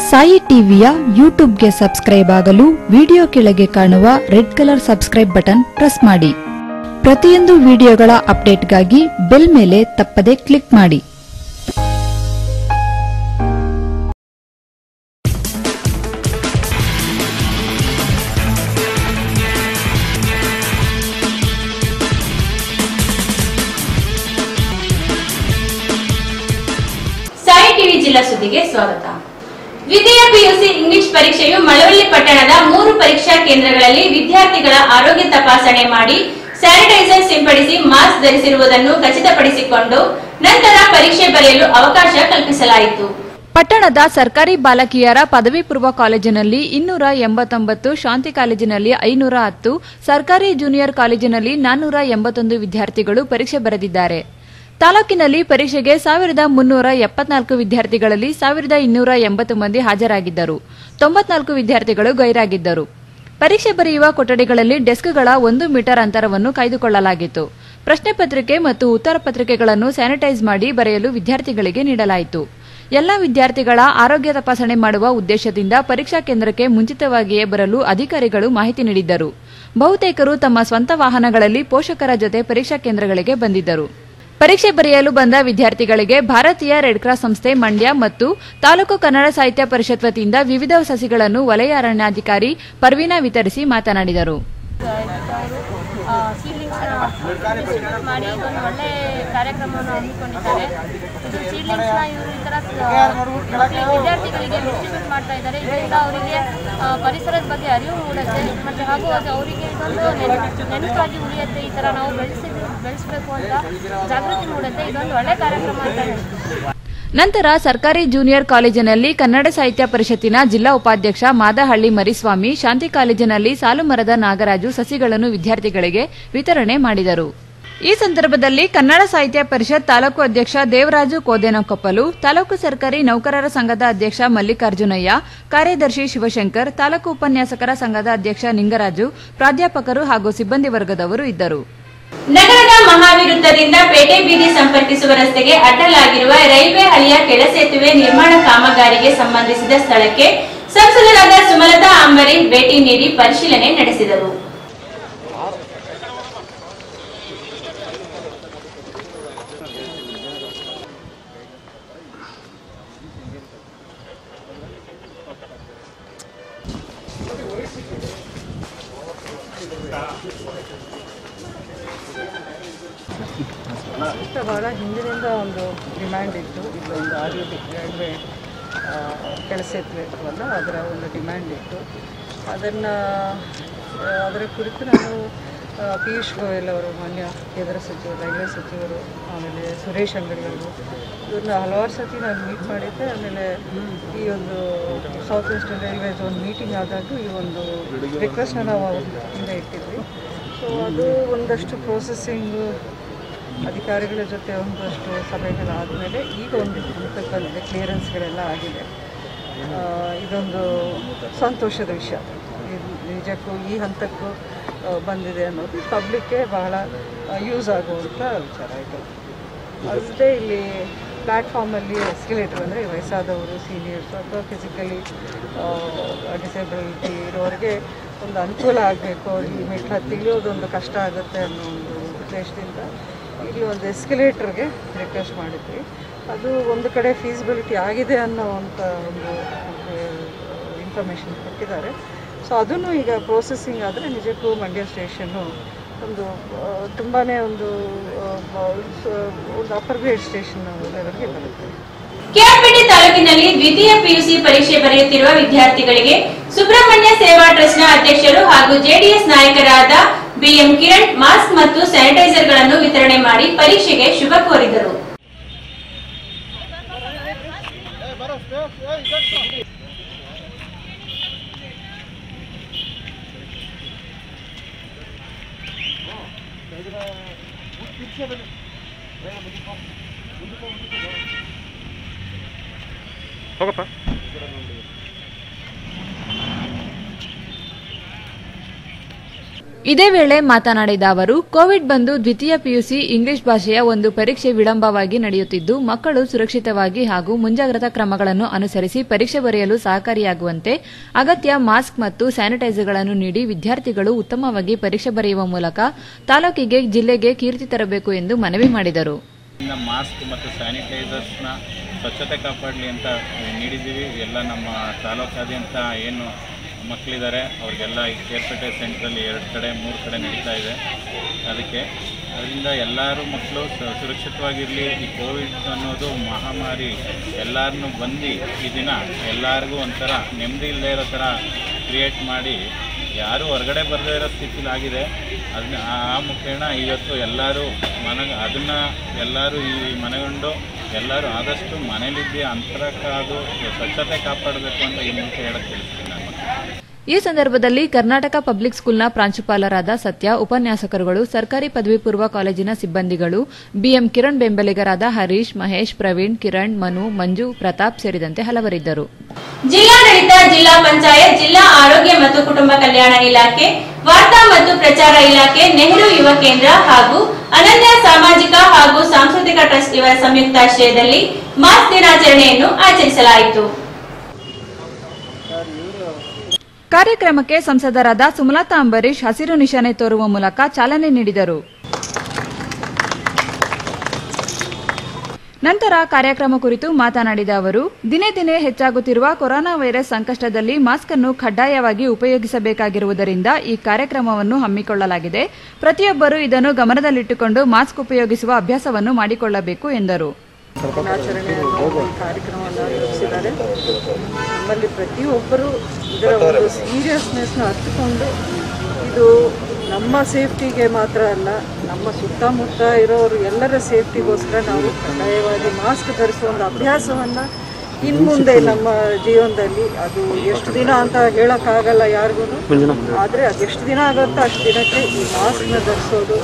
ಸಾಯಿ ಟಿವಿಯ ಯೂಟ್ಯೂಬ್ಗೆ ಸಬ್ಸ್ಕ್ರೈಬ್ ಆಗಲು ವಿಡಿಯೋ ಕೆಳಗೆ ಕಾಣುವ red colour subscribe button press ಮಾಡಿ ಪ್ರತಿಯೊಂದು ವಿಡಿಯೋಗಳ ಅಪ್ಡೇಟ್ಗಾಗಿ ಬೆಲ್ ಮೇಲೆ ತಪ್ಪದೆ ಕ್ಲಿಕ್ ಮಾಡಿ ಸಾಯಿ ಟಿವಿ ಜಿಲ್ಲಾ ಸುದ್ದಿಗೆ ಸ್ವಾಗತ ದ್ವಿತೀಯ ಪಿಯುಸಿ ಇಂಗ್ಲಿಷ್ ಪರೀಕ್ಷೆಯು ಮಳವಳ್ಳಿ ಪಟ್ಟಣದ ಮೂರು ಪರೀಕ್ಷಾ ಕೇಂದ್ರಗಳಲ್ಲಿ ವಿದ್ಯಾರ್ಥಿಗಳ ಆರೋಗ್ಯ ತಪಾಸಣೆ ಮಾಡಿ ಸ್ಯಾನಿಟೈಸರ್ ಸಿಂಪಡಿಸಿ ಮಾಸ್ಕ್ ಧರಿಸಿರುವುದನ್ನು ಖಚಿತಪಡಿಸಿಕೊಂಡು ನಂತರ ಪರೀಕ್ಷೆ ಬರೆಯಲು ಅವಕಾಶ ಕಲ್ಪಿಸಲಾಯಿತು ಪಟ್ಟಣದ ಸರ್ಕಾರಿ ಬಾಲಕಿಯರ ಪದವಿ ಪೂರ್ವ ಕಾಲೇಜಿನಲ್ಲಿ ಇನ್ನೂರ ಎಂಬತ್ತೊಂಬತ್ತು ಶಾಂತಿ ಕಾಲೇಜಿನಲ್ಲಿ ಐನೂರ ಹತ್ತು ಸರ್ಕಾರಿ ಜೂನಿಯರ್ ಕಾಲೇಜಿನಲ್ಲಿ ನಾನ್ನೂರ ಎಂಬತ್ತೊಂದು ವಿದ್ಯಾರ್ಥಿಗಳು ಪರೀಕ್ಷೆ ಬರೆದಿದ್ದಾರೆ ತಾಲೂಕಿನಲ್ಲಿ ಪರೀಕ್ಷೆಗೆ ಸಾವಿರದ ಮುನ್ನೂರ ಎಪ್ಪತ್ನಾಲ್ಕು ವಿದ್ಯಾರ್ಥಿಗಳಲ್ಲಿ ಸಾವಿರದ ಇನ್ನೂರ ಎಂಬತ್ತು ಮಂದಿ ಹಾಜರಾಗಿದ್ದರು ತೊಂಬತ್ನಾಲ್ಕು ವಿದ್ಯಾರ್ಥಿಗಳು ಗೈರಾಗಿದ್ದರು ಪರೀಕ್ಷೆ ಬರೆಯುವ ಕೊಠಡಿಗಳಲ್ಲಿ ಡೆಸ್ಕ್ಗಳ ಒಂದು ಮೀಟರ್ ಅಂತರವನ್ನು ಕಾಯ್ದುಕೊಳ್ಳಲಾಗಿತ್ತು ಪ್ರಶ್ನೆ ಪತ್ರಿಕೆ ಮತ್ತು ಉತ್ತರ ಪತ್ರಿಕೆಗಳನ್ನು ಸ್ಯಾನಿಟೈಸ್ ಮಾಡಿ ಬರೆಯಲು ವಿದ್ಯಾರ್ಥಿಗಳಿಗೆ ನೀಡಲಾಯಿತು ಎಲ್ಲ ವಿದ್ಯಾರ್ಥಿಗಳ ಆರೋಗ್ಯ ತಪಾಸಣೆ ಮಾಡುವ ಉದ್ದೇಶದಿಂದ ಪರೀಕ್ಷಾ ಕೇಂದ್ರಕ್ಕೆ ಮುಂಚಿತವಾಗಿಯೇ ಬರಲು ಅಧಿಕಾರಿಗಳು ಮಾಹಿತಿ ನೀಡಿದ್ದರು ಬಹುತೇಕರು ತಮ್ಮ ಸ್ವಂತ ವಾಹನಗಳಲ್ಲಿ ಪೋಷಕರ ಜೊತೆ ಪರೀಕ್ಷಾ ಕೇಂದ್ರಗಳಿಗೆ ಬಂದಿದ್ದರು ಪರೀಕ್ಷೆ ಬರೆಯಲು ಬಂದ ವಿದ್ಯಾರ್ಥಿಗಳಿಗೆ ಭಾರತೀಯ ರೆಡ್ ಕ್ರಾಸ್ ಸಂಸ್ಥೆ ಮಂಡ್ಯ ಮತ್ತು ತಾಲೂಕು ಕನ್ನಡ ಸಾಹಿತ್ಯ ಪರಿಷತ್ ವತಿಯಿಂದ ವಿವಿಧ ಸಸಿಗಳನ್ನು ವಲಯ ಅರಣ್ಯಾಧಿಕಾರಿ ಪರ್ವೀನಾ ವಿತರಿಸಿ ಮಾತನಾಡಿದರು ಸೀಡ್ಲಿಂಗ್ಸ್ನ ಡಿಸ್ಟ್ರಿಬ್ಯೂಟ್ ಮಾಡಿ ಇದೊಂದು ಒಳ್ಳೆ ಕಾರ್ಯಕ್ರಮವನ್ನು ಹಮ್ಮಿಕೊಂಡಿದ್ದಾರೆ ಇದು ಸೀಡ್ಲಿಂಗ್ಸ್ನ ಇವರು ಈ ಥರ ಸ- ವಿದ್ಯಾರ್ಥಿಗಳಿಗೆ ಡಿಸ್ಟ್ರಿಬ್ಯೂಟ್ ಮಾಡ್ತಾ ಇದ್ದಾರೆ ಇದರಿಂದ ಅವರಿಗೆ ಆ, ಪರಿಸರದ ಬಗ್ಗೆ ಅರಿವು ಮೂಡುತ್ತೆ ಮತ್ತು ಹಾಗೂ ಅದು ಅವರಿಗೆ ಇದೊಂದು ನೆನಪು ನೆನಪಾಗಿ ಉಳಿಯುತ್ತೆ ಈ ಥರ ನಾವು ಬೆಳೆಸಿ ಬೆಳೆಸಬೇಕು ಅಂತ ಜಾಗೃತಿ ಮೂಡುತ್ತೆ ಇದೊಂದು ಒಳ್ಳೆ ಕಾರ್ಯಕ್ರಮ ಅಂತ ಹೇಳ್ತೀನಿ ನಂತರ ಸರ್ಕಾರಿ ಜೂನಿಯರ್ ಕಾಲೇಜಿನಲ್ಲಿ ಕನ್ನಡ ಸಾಹಿತ್ಯ ಪರಿಷತ್ತಿನ ಜಿಲ್ಲಾ ಉಪಾಧ್ಯಕ್ಷ ಮಾದಹಳ್ಳಿ ಮರಿಸ್ವಾಮಿ ಶಾಂತಿ ಕಾಲೇಜಿನಲ್ಲಿ ಸಾಲು ಮರದ ನಾಗರಾಜು ಸಸಿಗಳನ್ನು ವಿದ್ಯಾರ್ಥಿಗಳಿಗೆ ವಿತರಣೆ ಮಾಡಿದರು ಈ ಸಂದರ್ಭದಲ್ಲಿ ಕನ್ನಡ ಸಾಹಿತ್ಯ ಪರಿಷತ್ ತಾಲೂಕು ಅಧ್ಯಕ್ಷ ದೇವರಾಜು ಕೋದೇನಕೊಪ್ಪಲು ತಾಲೂಕು ಸರ್ಕಾರಿ ನೌಕರರ ಸಂಘದ ಅಧ್ಯಕ್ಷ ಮಲ್ಲಿಕಾರ್ಜುನಯ್ಯ ಕಾರ್ಯದರ್ಶಿ ಶಿವಶಂಕರ್ ತಾಲೂಕು ಉಪನ್ಯಾಸಕರ ಸಂಘದ ಅಧ್ಯಕ್ಷ ನಿಂಗರಾಜು ಪ್ರಾಧ್ಯಾಪಕರು ಹಾಗೂ ಸಿಬ್ಬಂದಿ ವರ್ಗದವರು ಇದ್ದರು ನಗರದ ಮಹಾವಿರುದ್ಧದಿಂದ ಪೇಟೆ ಬೀದಿ ಸಂಪರ್ಕಿಸುವ ರಸ್ತೆಗೆ ಅಡ್ಡಲಾಗಿರುವ ರೈಲ್ವೆ ಹಳಿಯ ಕೆಳ ಸೇತುವೆ ನಿರ್ಮಾಣ ಕಾಮಗಾರಿಗೆ ಸಂಬಂಧಿಸಿದ ಸ್ಥಳಕ್ಕೆ ಸಂಸದರಾದ ಸುಮಲತಾ ಅಂಬರೀಶ್ ಭೇಟಿ ನೀಡಿ ಪರಿಶೀಲನೆ ನಡೆಸಿದರು ಇಷ್ಟ ಭಾಳ ಹಿಂದಿನಿಂದ ಒಂದು ಡಿಮ್ಯಾಂಡ್ ಇತ್ತು ಇದೊಂದು ಆರ್ ಯು ಡಿ ರೈಲ್ವೆ ಕೆಲಸತ್ವಲ್ಲ ಅದರ ಒಂದು ಡಿಮ್ಯಾಂಡ್ ಇತ್ತು ಅದನ್ನು ಅದರ ಕುರಿತು ನಾನು ಆ, ಪಿಯೂಷ್ ಗೋಯಲ್ ಅವರು ಮಾನ್ಯ ಕೇಂದ್ರ ಸಚಿವರು ರೈಲ್ವೆ ಸಚಿವರು ಆಮೇಲೆ ಸುರೇಶ್ ಅಂಗಡಿ ಅವರು ಇವ್ರನ್ನ ಹಲವಾರು ಸತಿ ನಾನು ಮೀಟ್ ಮಾಡಿದ್ದೆ ಆಮೇಲೆ ಈ ಒಂದು ಸೌತ್ ವೆಸ್ಟರ್ನ್ ರೈಲ್ವೇಸ್ ಒಂದು ಮೀಟಿಂಗ್ ಆದಾಗ ಈ ಒಂದು ರಿಕ್ವೆಸ್ಟ್ನ ನಾವು ಹಿಂದೆ ಇಟ್ಟಿದ್ವಿ ಸೊ ಅದು ಒಂದಷ್ಟು ಪ್ರೋಸೆಸ್ಸಿಂಗು ಅಧಿಕಾರಿಗಳ ಜೊತೆ ಒಂದಷ್ಟು ಸಭೆಗಳಾದಮೇಲೆ ಈಗ ಒಂದು ಹಂತಕ್ಕೆ ಬಂದಿದೆ ಕ್ಲಿಯರೆನ್ಸ್ಗಳೆಲ್ಲ ಆಗಿದೆ ಆ, ಇದೊಂದು ಸಂತೋಷದ ವಿಷಯ ಇದು ನಿಜಕ್ಕೂ ಈ ಹಂತಕ್ಕೂ ಆ, ಬಂದಿದೆ ಅನ್ನೋದು ಪಬ್ಲಿಕ್ಗೆ ಬಹಳ ಯೂಸ್ ಆಗುವಂಥ ವಿಚಾರ ಇದು ಅಷ್ಟೇ ಇಲ್ಲಿ ಪ್ಲ್ಯಾಟ್ಫಾರ್ಮಲ್ಲಿ ಎಸ್ಕಲೇಟರ್ ಅಂದರೆ ವಯಸ್ಸಾದವರು ಸೀನಿಯರ್ಸು ಅಥವಾ ಫಿಸಿಕಲಿ ಡಿಸೇಬಿಲಿಟಿ ಇರೋರಿಗೆ ಒಂದು ಅನುಕೂಲ ಆಗಬೇಕು ಅವ್ರಿಗೆ ಮೆಟ್ಲು ಹತ್ತಿ ಇಳಿಯೋದೊಂದು ಕಷ್ಟ ಆಗುತ್ತೆ ಅನ್ನೋ ಒಂದು ಉದ್ದೇಶದಿಂದ ಇಲ್ಲಿ ಒಂದು ಎಸ್ಕಲೇಟರ್ಗೆ ರಿಕ್ವೆಸ್ಟ್ ಮಾಡಿದ್ವಿ ಅದು ಒಂದು ಕಡೆ ಫೀಸಿಬಿಲಿಟಿ ಆಗಿದೆ ಅನ್ನೋ ಅಂತ ಒಂದು ಇನ್ಫಾರ್ಮೇಷನ್ ಕೊಟ್ಟಿದ್ದಾರೆ ಸೊ ಅದನ್ನು ಈಗ ಪ್ರೋಸೆಸ್ಸಿಂಗ್ ಆದರೆ ನಿಜಕ್ಕೂ ಮಂಡ್ಯ ಸ್ಟೇಷನ್ನು ಒಂದು ತುಂಬಾ ಒಂದು ಆ, ಸ- ಒಂದು ಅಪ್ಪರ್ ಗ್ರೇಡ್ ಸ್ಟೇಷನ್ ಲೆವೆಲ್ಗೆ ಬರುತ್ತೆ ಕೆಆರ್ಪೇಟೆ ತಾಲೂಕಿನಲ್ಲಿ ದ್ವಿತೀಯ ಪಿಯುಸಿ ಪರೀಕ್ಷೆ ಬರೆಯುತ್ತಿರುವ ವಿದ್ಯಾರ್ಥಿಗಳಿಗೆ ಸುಬ್ರಹ್ಮಣ್ಯ ಸೇವಾ ಟ್ರಸ್ಟ್ನ ಅಧ್ಯಕ್ಷರು ಹಾಗೂ ಜೆಡಿಎಸ್ ನಾಯಕರಾದ ಬಿಎಂ ಕಿರಣ್ ಮಾಸ್ಕ್ ಮತ್ತು ಸ್ಯಾನಿಟೈಸರ್ಗಳನ್ನು ವಿತರಣೆ ಮಾಡಿ ಪರೀಕ್ಷೆಗೆ ಶುಭ ಕೋರಿದರು ಇದೇ ವೇಳೆ ಮಾತನಾಡಿದ ಅವರು ಕೋವಿಡ್ ಬಂದು ದ್ವಿತೀಯ ಪಿಯುಸಿ ಇಂಗ್ಲಿಷ್ ಭಾಷೆಯ ಒಂದು ಪರೀಕ್ಷೆ ವಿಳಂಬವಾಗಿ ನಡೆಯುತ್ತಿದ್ದು ಮಕ್ಕಳು ಸುರಕ್ಷಿತವಾಗಿ ಹಾಗೂ ಮುಂಜಾಗ್ರತಾ ಕ್ರಮಗಳನ್ನು ಅನುಸರಿಸಿ ಪರೀಕ್ಷೆ ಬರೆಯಲು ಸಹಕಾರಿಯಾಗುವಂತೆ ಅಗತ್ಯ ಮಾಸ್ಕ್ ಮತ್ತು ಸ್ಯಾನಿಟೈಸರ್ಗಳನ್ನು ನೀಡಿ ವಿದ್ಯಾರ್ಥಿಗಳು ಉತ್ತಮವಾಗಿ ಪರೀಕ್ಷೆ ಬರೆಯುವ ಮೂಲಕ ತಾಲೂಕಿಗೆ ಜಿಲ್ಲೆಗೆ ಕೀರ್ತಿ ತರಬೇಕು ಎಂದು ಮನವಿ ಮಾಡಿದರು ಇನ್ನು ಮಾಸ್ಕ್ ಮತ್ತು ಸ್ಯಾನಿಟೈಸರ್ಸ್ನ ಸ್ವಚ್ಛತೆ ಕಾಪಾಡಲಿ ಅಂತ ನೀಡಿದ್ದೀವಿ ಎಲ್ಲ ನಮ್ಮ ತಾಲೂಕಾದ್ಯಂತ ಏನು ಮಕ್ಕಳಿದ್ದಾರೆ ಅವ್ರಿಗೆಲ್ಲ ಈ ಕೇರ್ಪೇಟೆ ಸೆಂಟ್ರಲ್ಲಿ ಎರಡು ಕಡೆ ಮೂರು ಕಡೆ ನಡೀತಾ ಇದೆ ಅದಕ್ಕೆ ಅದರಿಂದ ಎಲ್ಲರೂ ಮಕ್ಕಳು ಸ- ಸುರಕ್ಷಿತವಾಗಿರಲಿ ಈ ಕೋವಿಡ್ ಅನ್ನೋದು ಮಹಾಮಾರಿ ಎಲ್ಲರನ್ನೂ ಬಂದು ಈ ದಿನ ಎಲ್ಲರಿಗೂ ಒಂಥರ ನೆಮ್ಮದಿ ಇಲ್ಲದೆ ಇರೋ ಥರ ಕ್ರಿಯೇಟ್ ಮಾಡಿ ಯಾರೂ ಹೊರಗಡೆ ಬರದೇ ಇರೋ ಸ್ಥಿತಿಲಿ ಆಗಿದೆ ಅದನ್ನ ಆ ಆ ಮುಖೇಣ ಇವತ್ತು ಎಲ್ಲರೂ ಮನ ಅದನ್ನು ಎಲ್ಲರೂ ಈ ಮನೆಗೊಂಡು ಎಲ್ಲರೂ ಆದಷ್ಟು ಮನೇಲಿದ್ದು ಅಂತರ ಕಾದು ಸ್ವಚ್ಛತೆ ಕಾಪಾಡಬೇಕು ಅಂತ ಈ ಮೂಲಕ ಹೇಳಕ್ಕೆ ತಿಳಿಸ್ತೀನಿ ನಾನು ಈ ಸಂದರ್ಭದಲ್ಲಿ ಕರ್ನಾಟಕ ಪಬ್ಲಿಕ್ ಸ್ಕೂಲ್ನ ಪ್ರಾಂಶುಪಾಲರಾದ ಸತ್ಯ ಉಪನ್ಯಾಸಕರುಗಳು ಸರ್ಕಾರಿ ಪದವಿ ಪೂರ್ವ ಕಾಲೇಜಿನ ಸಿಬ್ಬಂದಿಗಳು ಬಿಎಂ ಕಿರಣ್ ಬೆಂಬಲಿಗರಾದ ಹರೀಶ್ ಮಹೇಶ್ ಪ್ರವೀಣ್ ಕಿರಣ್ ಮನು ಮಂಜು ಪ್ರತಾಪ್ ಸೇರಿದಂತೆ ಹಲವರಿದ್ದರು ಜಿಲ್ಲಾಡಳಿತ ಜಿಲ್ಲಾ ಪಂಚಾಯತ್ ಜಿಲ್ಲಾ ಆರೋಗ್ಯ ಮತ್ತು ಕುಟುಂಬ ಕಲ್ಯಾಣ ಇಲಾಖೆ ವಾರ್ತಾ ಮತ್ತು ಪ್ರಚಾರ ಇಲಾಖೆ ನೆಹರು ಯುವ ಕೇಂದ್ರ ಹಾಗೂ ಅನನ್ಯ ಸಾಮಾಜಿಕ ಹಾಗೂ ಸಾಂಸ್ಕೃತಿಕ ಟ್ರಸ್ಟ್ ಇವರ ಸಂಯುಕ್ತಾಶ್ರಯದಲ್ಲಿ ಮಾಸ್ ದಿನಾಚರಣೆಯನ್ನು ಆಚರಿಸಲಾಯಿತು ಕಾರ್ಯಕ್ರಮಕ್ಕೆ ಸಂಸದರಾದ ಸುಮಲತಾ ಅಂಬರೀಶ್ ಹಸಿರು ನಿಶಾನೆ ತೋರುವ ಮೂಲಕ ಚಾಲನೆ ನೀಡಿದರು ನಂತರ ಕಾರ್ಯಕ್ರಮ ಕುರಿತು ಮಾತನಾಡಿದ ಅವರು ದಿನೇ ದಿನೇ ಹೆಚ್ಚಾಗುತ್ತಿರುವ ಕೊರೋನಾ ವೈರಸ್ ಸಂಕಷ್ಟದಲ್ಲಿ ಮಾಸ್ಕ್ ಅನ್ನು ಕಡ್ಡಾಯವಾಗಿ ಉಪಯೋಗಿಸಬೇಕಾಗಿರುವುದರಿಂದ ಈ ಕಾರ್ಯಕ್ರಮವನ್ನು ಹಮ್ಮಿಕೊಳ್ಳಲಾಗಿದೆ ಪ್ರತಿಯೊಬ್ಬರು ಇದನ್ನು ಗಮನದಲ್ಲಿಟ್ಟುಕೊಂಡು ಮಾಸ್ಕ್ ಉಪಯೋಗಿಸುವ ಅಭ್ಯಾಸವನ್ನು ಮಾಡಿಕೊಳ್ಳಬೇಕು ಎಂದರು ದಿನಾಚರಣೆಯನ್ನು ಈ ಕಾರ್ಯಕ್ರಮವನ್ನು ರೂಪಿಸಿದ್ದಾರೆ ನಮ್ಮಲ್ಲಿ ಪ್ರತಿಯೊಬ್ಬರು ಇದರ ಒಂದು ಸೀರಿಯಸ್ನೆಸ್ನ ಅರ್ಥಕೊಂಡು ಇದು ನಮ್ಮ ಸೇಫ್ಟಿಗೆ ಮಾತ್ರ ಅಲ್ಲ ನಮ್ಮ ಸುತ್ತಮುತ್ತ ಇರೋರು ಎಲ್ಲರ ಸೇಫ್ಟಿಗೋಸ್ಕರ ನಾವು ಕಡ್ಡಾಯವಾಗಿ ಮಾಸ್ಕ್ ಧರಿಸುವ ಒಂದು ಅಭ್ಯಾಸವನ್ನು ಇನ್ನು ಮುಂದೆ ನಮ್ಮ ಜೀವನದಲ್ಲಿ ಅದು ಎಷ್ಟು ದಿನ ಅಂತ ಹೇಳೋಕ್ಕಾಗಲ್ಲ ಯಾರಿಗೂ ಆದರೆ ಅದು ಎಷ್ಟು ದಿನ ಆಗುತ್ತೋ ಅಷ್ಟು ದಿನಕ್ಕೆ ಈ ಮಾಸ್ಕ್ನ ಧರಿಸೋದು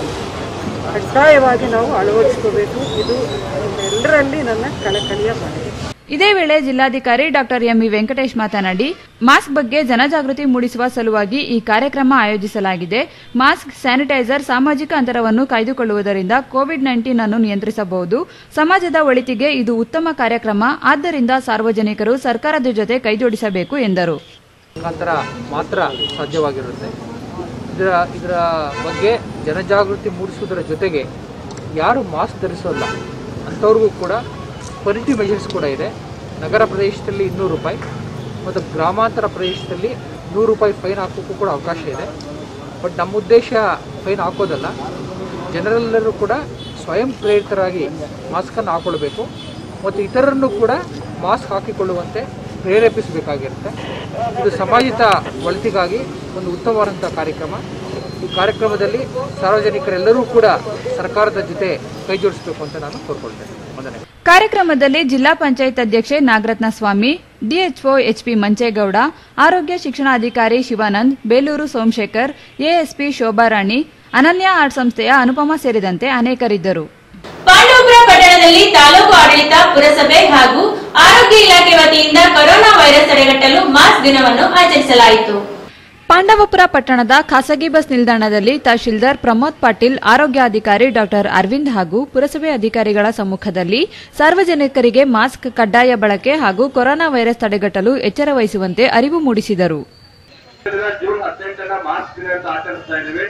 ಕಡ್ಡಾಯವಾಗಿ ನಾವು ಅಳವಡಿಸ್ಕೋಬೇಕು ಇದು ನಿಮ್ಮೆಲ್ಲರಲ್ಲಿ ನನ್ನ ಕಳಕಳಿಯ ಮನವಿ ಇದೇ ವೇಳೆ ಜಿಲ್ಲಾಧಿಕಾರಿ ಡಾಕ್ಟರ್ ಎಂಇ ವೆಂಕಟೇಶ್ ಮಾತನಾಡಿ ಮಾಸ್ಕ್ ಬಗ್ಗೆ ಜನಜಾಗೃತಿ ಮೂಡಿಸುವ ಸಲುವಾಗಿ ಈ ಕಾರ್ಯಕ್ರಮ ಆಯೋಜಿಸಲಾಗಿದೆ ಮಾಸ್ಕ್ ಸ್ಯಾನಿಟೈಸರ್ ಸಾಮಾಜಿಕ ಅಂತರವನ್ನು ಕಾಯ್ದುಕೊಳ್ಳುವುದರಿಂದ ಕೋವಿಡ್ ನೈನ್ಟೀನ್ ಅನ್ನು ನಿಯಂತ್ರಿಸಬಹುದು ಸಮಾಜದ ಒಳಿತಿಗೆ ಇದು ಉತ್ತಮ ಕಾರ್ಯಕ್ರಮ ಆದ್ದರಿಂದ ಸಾರ್ವಜನಿಕರು ಸರ್ಕಾರದ ಜೊತೆ ಕೈಜೋಡಿಸಬೇಕು ಎಂದರು ಮುಖಾಂತರ ಮಾತ್ರ ಸಾಧ್ಯವಾಗಿರುತ್ತೆ ಇದರ ಇದರ ಬಗ್ಗೆ ಜನಜಾಗೃತಿ ಮೂಡಿಸುವುದರ ಜೊತೆಗೆ ಯಾರು ಮಾಸ್ಕ್ ಧರಿಸೋಲ್ಲ ಅಂಥವ್ರಿಗೂ ಕೂಡ ಪೊಸಿಟಿವ್ ಮೆಷರ್ಸ್ ಕೂಡ ಇದೆ ನಗರ ಪ್ರದೇಶದಲ್ಲಿ ಇನ್ನೂರು ರೂಪಾಯಿ ಮತ್ತು ಗ್ರಾಮಾಂತರ ಪ್ರದೇಶದಲ್ಲಿ ನೂರು ರೂಪಾಯಿ ಫೈನ್ ಹಾಕೋಕ್ಕೂ ಕೂಡ ಅವಕಾಶ ಇದೆ ಬಟ್ ನಮ್ಮ ಉದ್ದೇಶ ಫೈನ್ ಹಾಕೋದಲ್ಲ ಜನರೆಲ್ಲರೂ ಕೂಡ ಸ್ವಯಂ ಪ್ರೇರಿತರಾಗಿ ಮಾಸ್ಕನ್ನು ಹಾಕೊಳ್ಬೇಕು ಮತ್ತು ಇತರರನ್ನು ಕೂಡ ಮಾಸ್ಕ್ ಹಾಕಿಕೊಳ್ಳುವಂತೆ ಪ್ರೇರೇಪಿಸಬೇಕಾಗಿರುತ್ತೆ ಇದು ಸಮಾಜಿತ ಒಳಿತಿಗಾಗಿ ಒಂದು ಉತ್ತಮವಾದಂಥ ಕಾರ್ಯಕ್ರಮ ಈ ಕಾರ್ಯಕ್ರಮದಲ್ಲಿ ಸಾರ್ವಜನಿಕರೆಲ್ಲರೂ ಕೂಡ ಸರ್ಕಾರದ ಜೊತೆ ಕೈ ಜೋಡಿಸಬೇಕು ಅಂತ ನಾನು ಕೋರ್ಕೊಳ್ತೇನೆ ಮೊದಲನೇ ಕಾರ್ಯಕ್ರಮದಲ್ಲಿ ಜಿಲ್ಲಾ ಪಂಚಾಯತ್ ಅಧ್ಯಕ್ಷೆ ನಾಗರತ್ನ ಸ್ವಾಮಿ ಡಿಎಚ್ಒ ಎಚ್ಪಿ ಮಂಚೇಗೌಡ ಆರೋಗ್ಯ ಶಿಕ್ಷಣಾಧಿಕಾರಿ ಶಿವಾನಂದ್ ಬೇಲೂರು ಸೋಮಶೇಖರ್ ಎಎಸ್ಪಿ ಶೋಭಾರಾಣಿ ಅನನ್ಯ ಆರ್ಟ್ ಸಂಸ್ಥೆಯ ಅನುಪಮ ಸೇರಿದಂತೆ ಅನೇಕರಿದ್ದರು ಪಾಂಡವಪುರ ಪಟ್ಟಣದಲ್ಲಿ ತಾಲೂಕು ಆಡಳಿತ ಪುರಸಭೆ ಹಾಗೂ ಆರೋಗ್ಯ ಇಲಾಖೆ ವತಿಯಿಂದ ಕೊರೋನಾ ವೈರಸ್ ತಡೆಗಟ್ಟಲು ಮಾಸ್ ದಿನವನ್ನು ಆಚರಿಸಲಾಯಿತು ಪಾಂಡವಪುರ ಪಟ್ಟಣದ ಖಾಸಗಿ ಬಸ್ ನಿಲ್ದಾಣದಲ್ಲಿ ತಹಶೀಲ್ದಾರ್ ಪ್ರಮೋದ್ ಪಾಟೀಲ್ ಆರೋಗ್ಯಾಧಿಕಾರಿ ಡಾಕ್ಟರ್ ಅರವಿಂದ್ ಹಾಗೂ ಪುರಸಭೆ ಅಧಿಕಾರಿಗಳ ಸಮ್ಮುಖದಲ್ಲಿ ಸಾರ್ವಜನಿಕರಿಗೆ ಮಾಸ್ಕ್ ಕಡ್ಡಾಯ ಬಳಕೆ ಹಾಗೂ ಕೊರೋನಾ ವೈರಸ್ ತಡೆಗಟ್ಟಲು ಎಚ್ಚರ ವಹಿಸುವಂತೆ ಅರಿವು ಮೂಡಿಸಿದರು ಜೂನ್ ಹದಿನೆಂಟನ ಮಾಸ್ಕ್ ದಿನ ಅಂತ ಆಚರಿಸ್ತಾ ಇದ್ದೀವಿ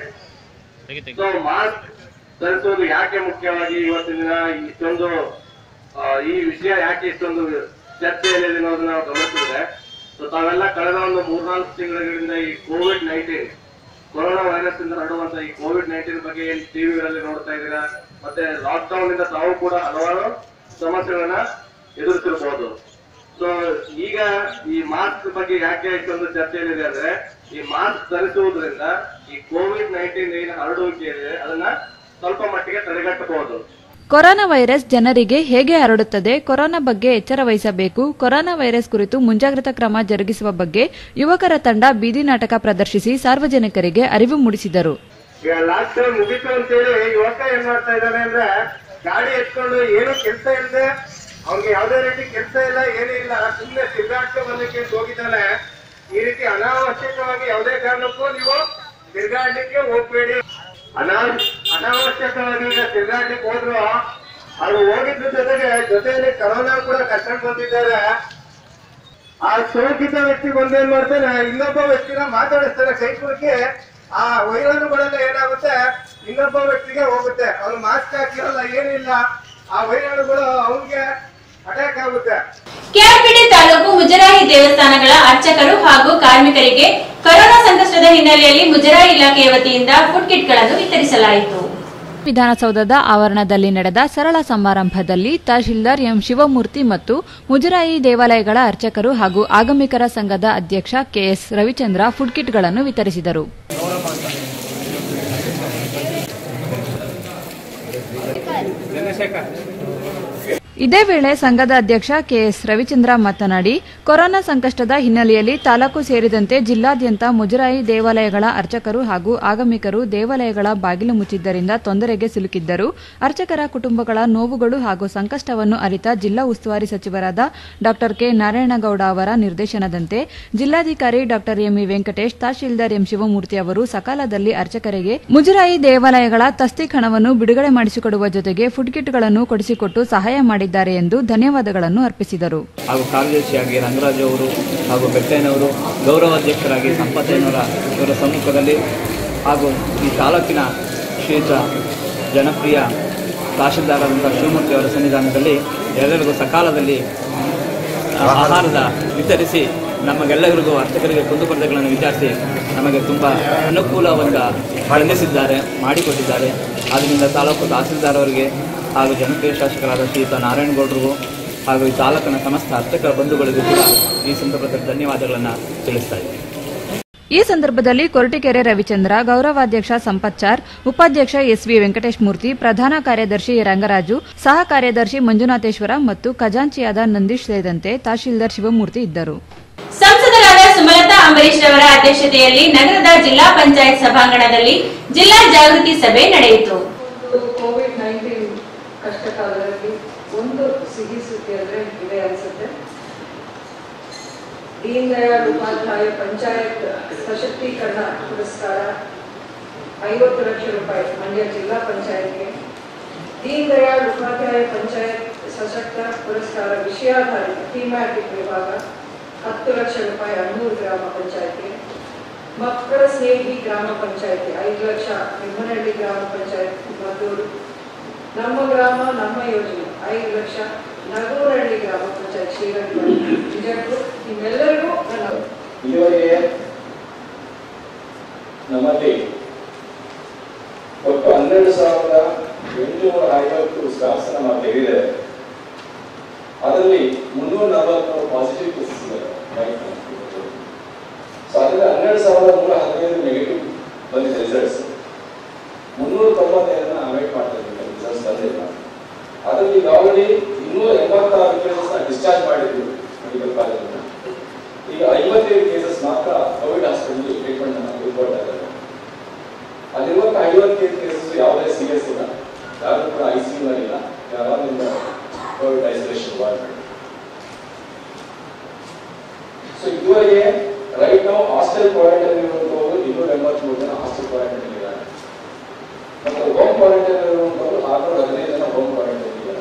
ಸೊ ಮಾಸ್ಕ್ ಧರಿಸುವುದು ಯಾಕೆ ಮುಖ್ಯವಾಗಿ ಇವತ್ತಿನ ದಿನ ಇಷ್ಟೊಂದು ಆ, ಈ ವಿಷಯ ಯಾಕೆ ಇಷ್ಟೊಂದು ಚರ್ಚೆಯಲ್ಲಿದೆ ಅನ್ನೋದನ್ನ ನಾವು ಗಮನಿಸಿದ್ರೆ ಸೊ ತಾವೆಲ್ಲ ಕಳೆದ ಒಂದು ಮೂರ್ನಾಲ್ಕು ತಿಂಗಳಿಂದ ಈ ಕೋವಿಡ್ ನೈನ್ಟೀನ್ ಕೊರೋನಾ ವೈರಸ್ ಇಂದ ಹರಡುವಂತ ಈ ಕೋವಿಡ್ ನೈನ್ಟೀನ್ ಬಗ್ಗೆ ಏನ್ ಟಿವಿಗಳಲ್ಲಿ ನೋಡ್ತಾ ಇದ್ದೀರಾ ಮತ್ತೆ ಲಾಕ್ಡೌನ್ ಇಂದ ತಾವು ಕೂಡ ಹಲವಾರು ಸಮಸ್ಯೆಗಳನ್ನ ಎದುರಿಸಿರ್ಬೋದು ಸೊ ಈಗ ಈ ಮಾಸ್ಕ್ ಬಗ್ಗೆ ಯಾಕೆ ಇಷ್ಟೊಂದು ಚರ್ಚೆಯಲ್ಲಿದೆ ಅಂದ್ರೆ ಈ ಮಾಸ್ಕ್ ಧರಿಸುವುದರಿಂದ ಈ ಕೋವಿಡ್ ನೈನ್ಟೀನ್ ಏನು ಹರಡುವಿಕೆ ಇದೆ ಅದನ್ನ ಸ್ವಲ್ಪ ಮಟ್ಟಿಗೆ ತಡೆಗಟ್ಟಬಹುದು ಕೊರೋನಾ ವೈರಸ್ ಜನರಿಗೆ ಹೇಗೆ ಹರಡುತ್ತದೆ ಕೊರೋನಾ ಬಗ್ಗೆ ಎಚ್ಚರ ವಹಿಸಬೇಕು ಕೊರೋನಾ ವೈರಸ್ ಕುರಿತು ಮುಂಜಾಗ್ರತಾ ಕ್ರಮ ಜರುಗಿಸುವ ಬಗ್ಗೆ ಯುವಕರ ತಂಡ ಬೀದಿ ನಾಟಕ ಪ್ರದರ್ಶಿಸಿ ಸಾರ್ವಜನಿಕರಿಗೆ ಅರಿವು ಮೂಡಿಸಿದರು ಈಗ ಲಾಸ್ಟ್ ಟೈಮ್ ಮುಗಿತು ಅಂತೇಳಿ ಯುವಕ ಏನ್ ಮಾಡ್ತಾ ಇದ್ದಾನೆ ಅಂದ್ರೆ ಗಾಡಿ ಎತ್ಕೊಂಡು ಏನು ಕೆಲಸ ಇಲ್ಲದೆ ಅವ್ನಿಗೆ ಯಾವ್ದೇ ರೀತಿ ಕೆಲಸ ಇಲ್ಲ ಏನೂ ಇಲ್ಲ ಸುಮ್ಮನೆ ತಿರ್ಗಾಡ್ಕೊ ಬರ್ಲಿಕ್ಕೆ ಅಂತ ಹೋಗಿದ್ದಾನೆ ಈ ರೀತಿ ಅನಾವಶ್ಯಕವಾಗಿ ಯಾವುದೇ ಕಾರಣಕ್ಕೂ ನೀವು ತಿರ್ಗಾಡ್ಲಿಕ್ಕೆ ಹೋಗ್ಬೇಡಿ ಅನಾ ಅನಾವಶ್ಯಕವಾಗಿ ಈಗ ತಿರ್ಗಾಡ್ಲಿಕ್ಕೆ ಹೋದ್ರು ಅದು ಹೋಗಿದ್ರ ಜೊತೆಗೆ ಜೊತೆಯಲ್ಲಿ ಕರೋನಾ ಕೂಡ ಕಟ್ಕೊಂಡು ಬಂದಿದ್ದಾರೆ ಆ ಸೋಂಕಿತ ವ್ಯಕ್ತಿಗೆ ಒಂದೇನ್ ಮಾಡ್ತಾನೆ ಇನ್ನೊಬ್ಬ ವ್ಯಕ್ತಿನ ಮಾತಾಡಿಸ್ತಾನೆ ಕೈ ಕುಲುಕಿ ಆ ವೈರಾಣುಗಳೆಲ್ಲ ಏನಾಗುತ್ತೆ ಇನ್ನೊಬ್ಬ ವ್ಯಕ್ತಿಗೆ ಹೋಗುತ್ತೆ ಅವ್ನು ಮಾಸ್ಕ್ ಹಾಕಿರಲ್ಲ ಏನಿಲ್ಲ ಆ ವೈರಾಣುಗಳು ಅವನಿಗೆ ಅಟ್ಯಾಕ್ ಆಗುತ್ತೆ ಕೆಆರ್ಪೇಟೆ ತಾಲೂಕು ಮುಜರಾಯಿ ದೇವಸ್ಥಾನಗಳ ಅರ್ಚಕರು ಹಾಗೂ ಕಾರ್ಮಿಕರಿಗೆ ಕೊರೋನಾ ಸಂಕಷ್ಟದ ಹಿನ್ನೆಲೆಯಲ್ಲಿ ಮುಜರಾಯಿ ಇಲಾಖೆಯ ವತಿಯಿಂದ ಫುಡ್ ಕಿಟ್ಗಳನ್ನು ವಿತರಿಸಲಾಯಿತು ವಿಧಾನಸೌಧದ ಆವರಣದಲ್ಲಿ ನಡೆದ ಸರಳ ಸಮಾರಂಭದಲ್ಲಿ ತಹಶೀಲ್ದಾರ್ ಎಂ ಶಿವಮೂರ್ತಿ ಮತ್ತು ಮುಜರಾಯಿ ದೇವಾಲಯಗಳ ಅರ್ಚಕರು ಹಾಗೂ ಆಗಮಿಕರ ಸಂಘದ ಅಧ್ಯಕ್ಷ ಕೆಎಸ್ ರವಿಚಂದ್ರ ಫುಡ್ ಕಿಟ್ಗಳನ್ನು ವಿತರಿಸಿದರು ಇದೇ ವೇಳೆ ಸಂಘದ ಅಧ್ಯಕ್ಷ ಕೆಎಸ್ ರವಿಚಂದ್ರ ಮಾತನಾಡಿ ಕೊರೋನಾ ಸಂಕಷ್ಟದ ಹಿನ್ನೆಲೆಯಲ್ಲಿ ತಾಲೂಕು ಸೇರಿದಂತೆ ಜಿಲ್ಲಾದ್ಯಂತ ಮುಜರಾಯಿ ದೇವಾಲಯಗಳ ಅರ್ಚಕರು ಹಾಗೂ ಆಗಮಿಕರು ದೇವಾಲಯಗಳ ಬಾಗಿಲು ಮುಚ್ಚಿದ್ದರಿಂದ ತೊಂದರೆಗೆ ಸಿಲುಕಿದ್ದರು ಅರ್ಚಕರ ಕುಟುಂಬಗಳ ನೋವುಗಳು ಹಾಗೂ ಸಂಕಷ್ಟವನ್ನು ಅರಿತ ಜಿಲ್ಲಾ ಉಸ್ತುವಾರಿ ಸಚಿವರಾದ ಡಾ ಕೆ ನಾರಾಯಣಗೌಡ ಅವರ ನಿರ್ದೇಶನದಂತೆ ಜಿಲ್ಲಾಧಿಕಾರಿ ಡಾ ಎಂಇ ವೆಂಕಟೇಶ್ ತಹಶೀಲ್ದಾರ್ ಎಂ ಶಿವಮೂರ್ತಿ ಅವರು ಸಕಾಲದಲ್ಲಿ ಅರ್ಚಕರಿಗೆ ಮುಜರಾಯಿ ದೇವಾಲಯಗಳ ತಸ್ತಿಕ್ ಹಣವನ್ನು ಬಿಡುಗಡೆ ಮಾಡಿಸಿಕೊಡುವ ಜೊತೆಗೆ ಫುಡ್ ಕಿಟ್ಗಳನ್ನು ಕೊಡಿಸಿಕೊಟ್ಟು ಸಹಾಯ ಮಾಡಿದ್ದಾರೆ ಎಂದು ಧನ್ಯವಾದಗಳನ್ನು ಅರ್ಪಿಸಿದರು ಹಾಗೂ ಕಾರ್ಯದರ್ಶಿಯಾಗಿ ರಂಗರಾಜ್ ಅವರು ಹಾಗೂ ಬೆಟ್ಟಯ್ಯನವರು ಗೌರವಾಧ್ಯಕ್ಷರಾಗಿ ಸಂಪತ್ತಯ್ಯನವರ ಇವರ ಸಮ್ಮುಖದಲ್ಲಿ ಹಾಗೂ ಈ ತಾಲೂಕಿನ ಶ್ರೀಯುತ ಜನಪ್ರಿಯ ತಹಶೀಲ್ದಾರರಾದಂಥ ಶಿವಮೂರ್ತಿ ಅವರ ಸನ್ನಿಧಾನದಲ್ಲಿ ಎಲ್ಲರಿಗೂ ಸಕಾಲದಲ್ಲಿ ಆ, ಆಹಾರದ ವಿತರಿಸಿ ನಮಗೆಲ್ಲರಿಗೂ ಅರ್ಚಕರಿಗೆ ಕುಂದುಕೊರತೆಗಳನ್ನು ವಿಚಾರಿಸಿ ನಮಗೆ ತುಂಬ ಅನುಕೂಲವನ್ನು ಹೊಂದಿಸಿದ್ದಾರೆ ಮಾಡಿಕೊಟ್ಟಿದ್ದಾರೆ ಆದ್ದರಿಂದ ತಾಲೂಕು ತಹಸೀಲ್ದಾರ್ ಅವರಿಗೆ ಹಾಗೂ ಜನಪ್ರಿಯ ಶಾಸಕರಾದ ಶ್ರೀಯುತ ನಾರಾಯಣಗೌಡರಿಗೂ ಹಾಗೂ ಈ ತಾಲೂಕಿನ ಸಮಸ್ತ ಅರ್ಚಕರ ಬಂಧುಗಳಿಗೂ ಕೂಡ ಈ ಸಂದರ್ಭದಲ್ಲಿ ಧನ್ಯವಾದಗಳನ್ನು ತಿಳಿಸ್ತಾ ಇದ್ದೀನಿ ಈ ಸಂದರ್ಭದಲ್ಲಿ ಕೊರಟಿಕೆರೆ ರವಿಚಂದ್ರ ಗೌರವಾಧ್ಯಕ್ಷ ಸಂಪತ್ಚಾರ್ ಉಪಾಧ್ಯಕ್ಷ ಎಸ್ವಿ ವೆಂಕಟೇಶ್ ಮೂರ್ತಿ ಪ್ರಧಾನ ಕಾರ್ಯದರ್ಶಿ ರಂಗರಾಜು ಸಹ ಕಾರ್ಯದರ್ಶಿ ಮಂಜುನಾಥೇಶ್ವರ ಮತ್ತು ಖಜಾಂಚಿಯಾದ ನಂದೀಶ್ ಸೇರಿದಂತೆ ತಹಶೀಲ್ದಾರ್ ಶಿವಮೂರ್ತಿ ಇದ್ದರು ಸಂಸದರಾದ ಸುಮಲತಾ ಅಂಬರೀಶ್ ರವರ ಅಧ್ಯಕ್ಷತೆಯಲ್ಲಿ ನಗರದ ಜಿಲ್ಲಾ ಪಂಚಾಯತ್ ಸಭಾಂಗಣದಲ್ಲಿ ಜಿಲ್ಲಾ ಜಾಗೃತಿ ಸಭೆ ನಡೆಯಿತು ಕೋವಿಡ್ ನೈನ್ಟೀನ್ ಕಷ್ಟ ಕಾಲದಲ್ಲಿ ಒಂದು ಸಿಹಿ ಸುದ್ದಿ ಅಂದ್ರೆ ಇದೆ ಅನ್ಸುತ್ತೆ ದೀನ್ ದಯಾಳ್ ಉಪಾಧ್ಯಾಯ ಪಂಚಾಯತ್ ಸಶಕ್ತೀಕರಣ ಪುರಸ್ಕಾರ ಐವತ್ತು ಲಕ್ಷ ರೂಪಾಯಿ ಮಂಡ್ಯ ಜಿಲ್ಲಾ ಪಂಚಾಯತ್ಗೆ ದೀನ್ ದಯಾಳ್ ಉಪಾಧ್ಯಾಯ ಪಂಚಾಯತ್ ಸಶಕ್ತ ಪುರಸ್ಕಾರ ವಿಷಯಾಧಾರಿತ ಥೀಮ್ಯಾಟಿಕ್ ವಿಭಾಗ ಹತ್ತು ಲಕ್ಷ ರೂಪಾಯಿ ಅಣ್ಣೂರು ಗ್ರಾಮ ಪಂಚಾಯತ್ಗೆ ಮಕ್ಕಳ ಸ್ನೇಹಿ ಗ್ರಾಮ ಪಂಚಾಯತಿ ಐದು ಲಕ್ಷ ನಿಮ್ಮನಹಳ್ಳಿ ಗ್ರಾಮ ಪಂಚಾಯತ್ ಮದ್ದೂರು ನಮ್ಮ ಗ್ರಾಮ ನಮ್ಮ ಯೋಜನೆ ಐದು ಲಕ್ಷ ನಗೂರಹಳ್ಳಿ ಗ್ರಾಮ ಪಂಚಾಯತ್ ಶ್ರೀರಂಗ ನಿಜಕ್ಕೂ ನಿಮ್ಮೆಲ್ಲರಿಗೂ ನನ್ನ ಇದುವರೆಗೆ ನಮ್ಮಲ್ಲಿ ಒಟ್ಟು ಹನ್ನೆರಡು ಸಾವಿರದ ಎಂಟುನೂರ ಐವತ್ತು ಸ್ಟಾಫ್ಸ್ ನಾವು ತೆಗೆದಿದೆ ಅದರಲ್ಲಿ ಮುನ್ನೂರ ನಲವತ್ಮೂರು ಪಾಸಿಟಿವ್ ಕೇಸಸ್ ಇದ್ದಾರೆ right now. ಸೊ ಅದರಲ್ಲಿ ಹನ್ನೆರಡು ಸಾವಿರದ ನೂರ ಹದಿನೈದು ನೆಗೆಟಿವ್ ಬಂದಿದೆ ರಿಸಲ್ಟ್ಸ್ ಮುನ್ನೂರ ತೊಂಬತ್ತೈದನ್ನ ಅವಾಯ್ಡ್ ಮಾಡ್ತಾ ಇದ್ದೀವಿ ರಿಸಲ್ಟ್ಸ್ ಬಂದಿಲ್ಲ ಅದರಲ್ಲಿ ಈಗ ಆಲ್ರೆಡಿ ಇನ್ನೂರ ಎಂಬತ್ತಾರು ಕೇಸಸ್ನ ಡಿಸ್ಚಾರ್ಜ್ ಮಾಡಿದ್ವಿ ಮೆಡಿಕಲ್ ಕಾಲೇಜಿಂದ ಈಗ ಐವತ್ತೈದು ಕೇಸಸ್ ಮಾತ್ರ ಕೋವಿಡ್ ಹಾಸ್ಪಿಟಲ್ ಟ್ರೀಟ್ಮೆಂಟ್ ಅನ್ನು ರಿಪೋರ್ಟ್ ಆಗಿದೆ ಅಲ್ಲಿರುವಂತ ಐವತ್ತೈದು ಕೇಸಸ್ ಯಾವುದೇ ಸೀರಿಯಸ್ ಇಲ್ಲ ಯಾರು ಕೂಡ ಐ ಸಿ ಇಲ್ಲ ಯಾರಾದ್ರಿಂದ ಕೋವಿಡ್ ಐಸೋಲೇಷನ್ ವಾರ್ಡ್ ಸೊ ಇದುವರೆಗೆ ರೈಟ್ ನಾವು ಹಾಸ್ಟೆಲ್ ಕ್ವಾರಂಟೈನ್ ಇರುವಂತವರು ಇನ್ನೂರ ಎಂಬತ್ಮೂರು ಜನ ಹಾಸ್ಟೆಲ್ ಕ್ವಾರಂಟೈನ್ ಇದ್ದಾರೆ ಮತ್ತು ಹೋಮ್ ಕ್ವಾರಂಟೈನ್ ಇರುವಂತವರು ಆರ್ನೂರ ಹದಿನೈದು ಜನ ಹೋಮ್ ಕ್ವಾರಂಟೈನ್ ಇದ್ದಾರೆ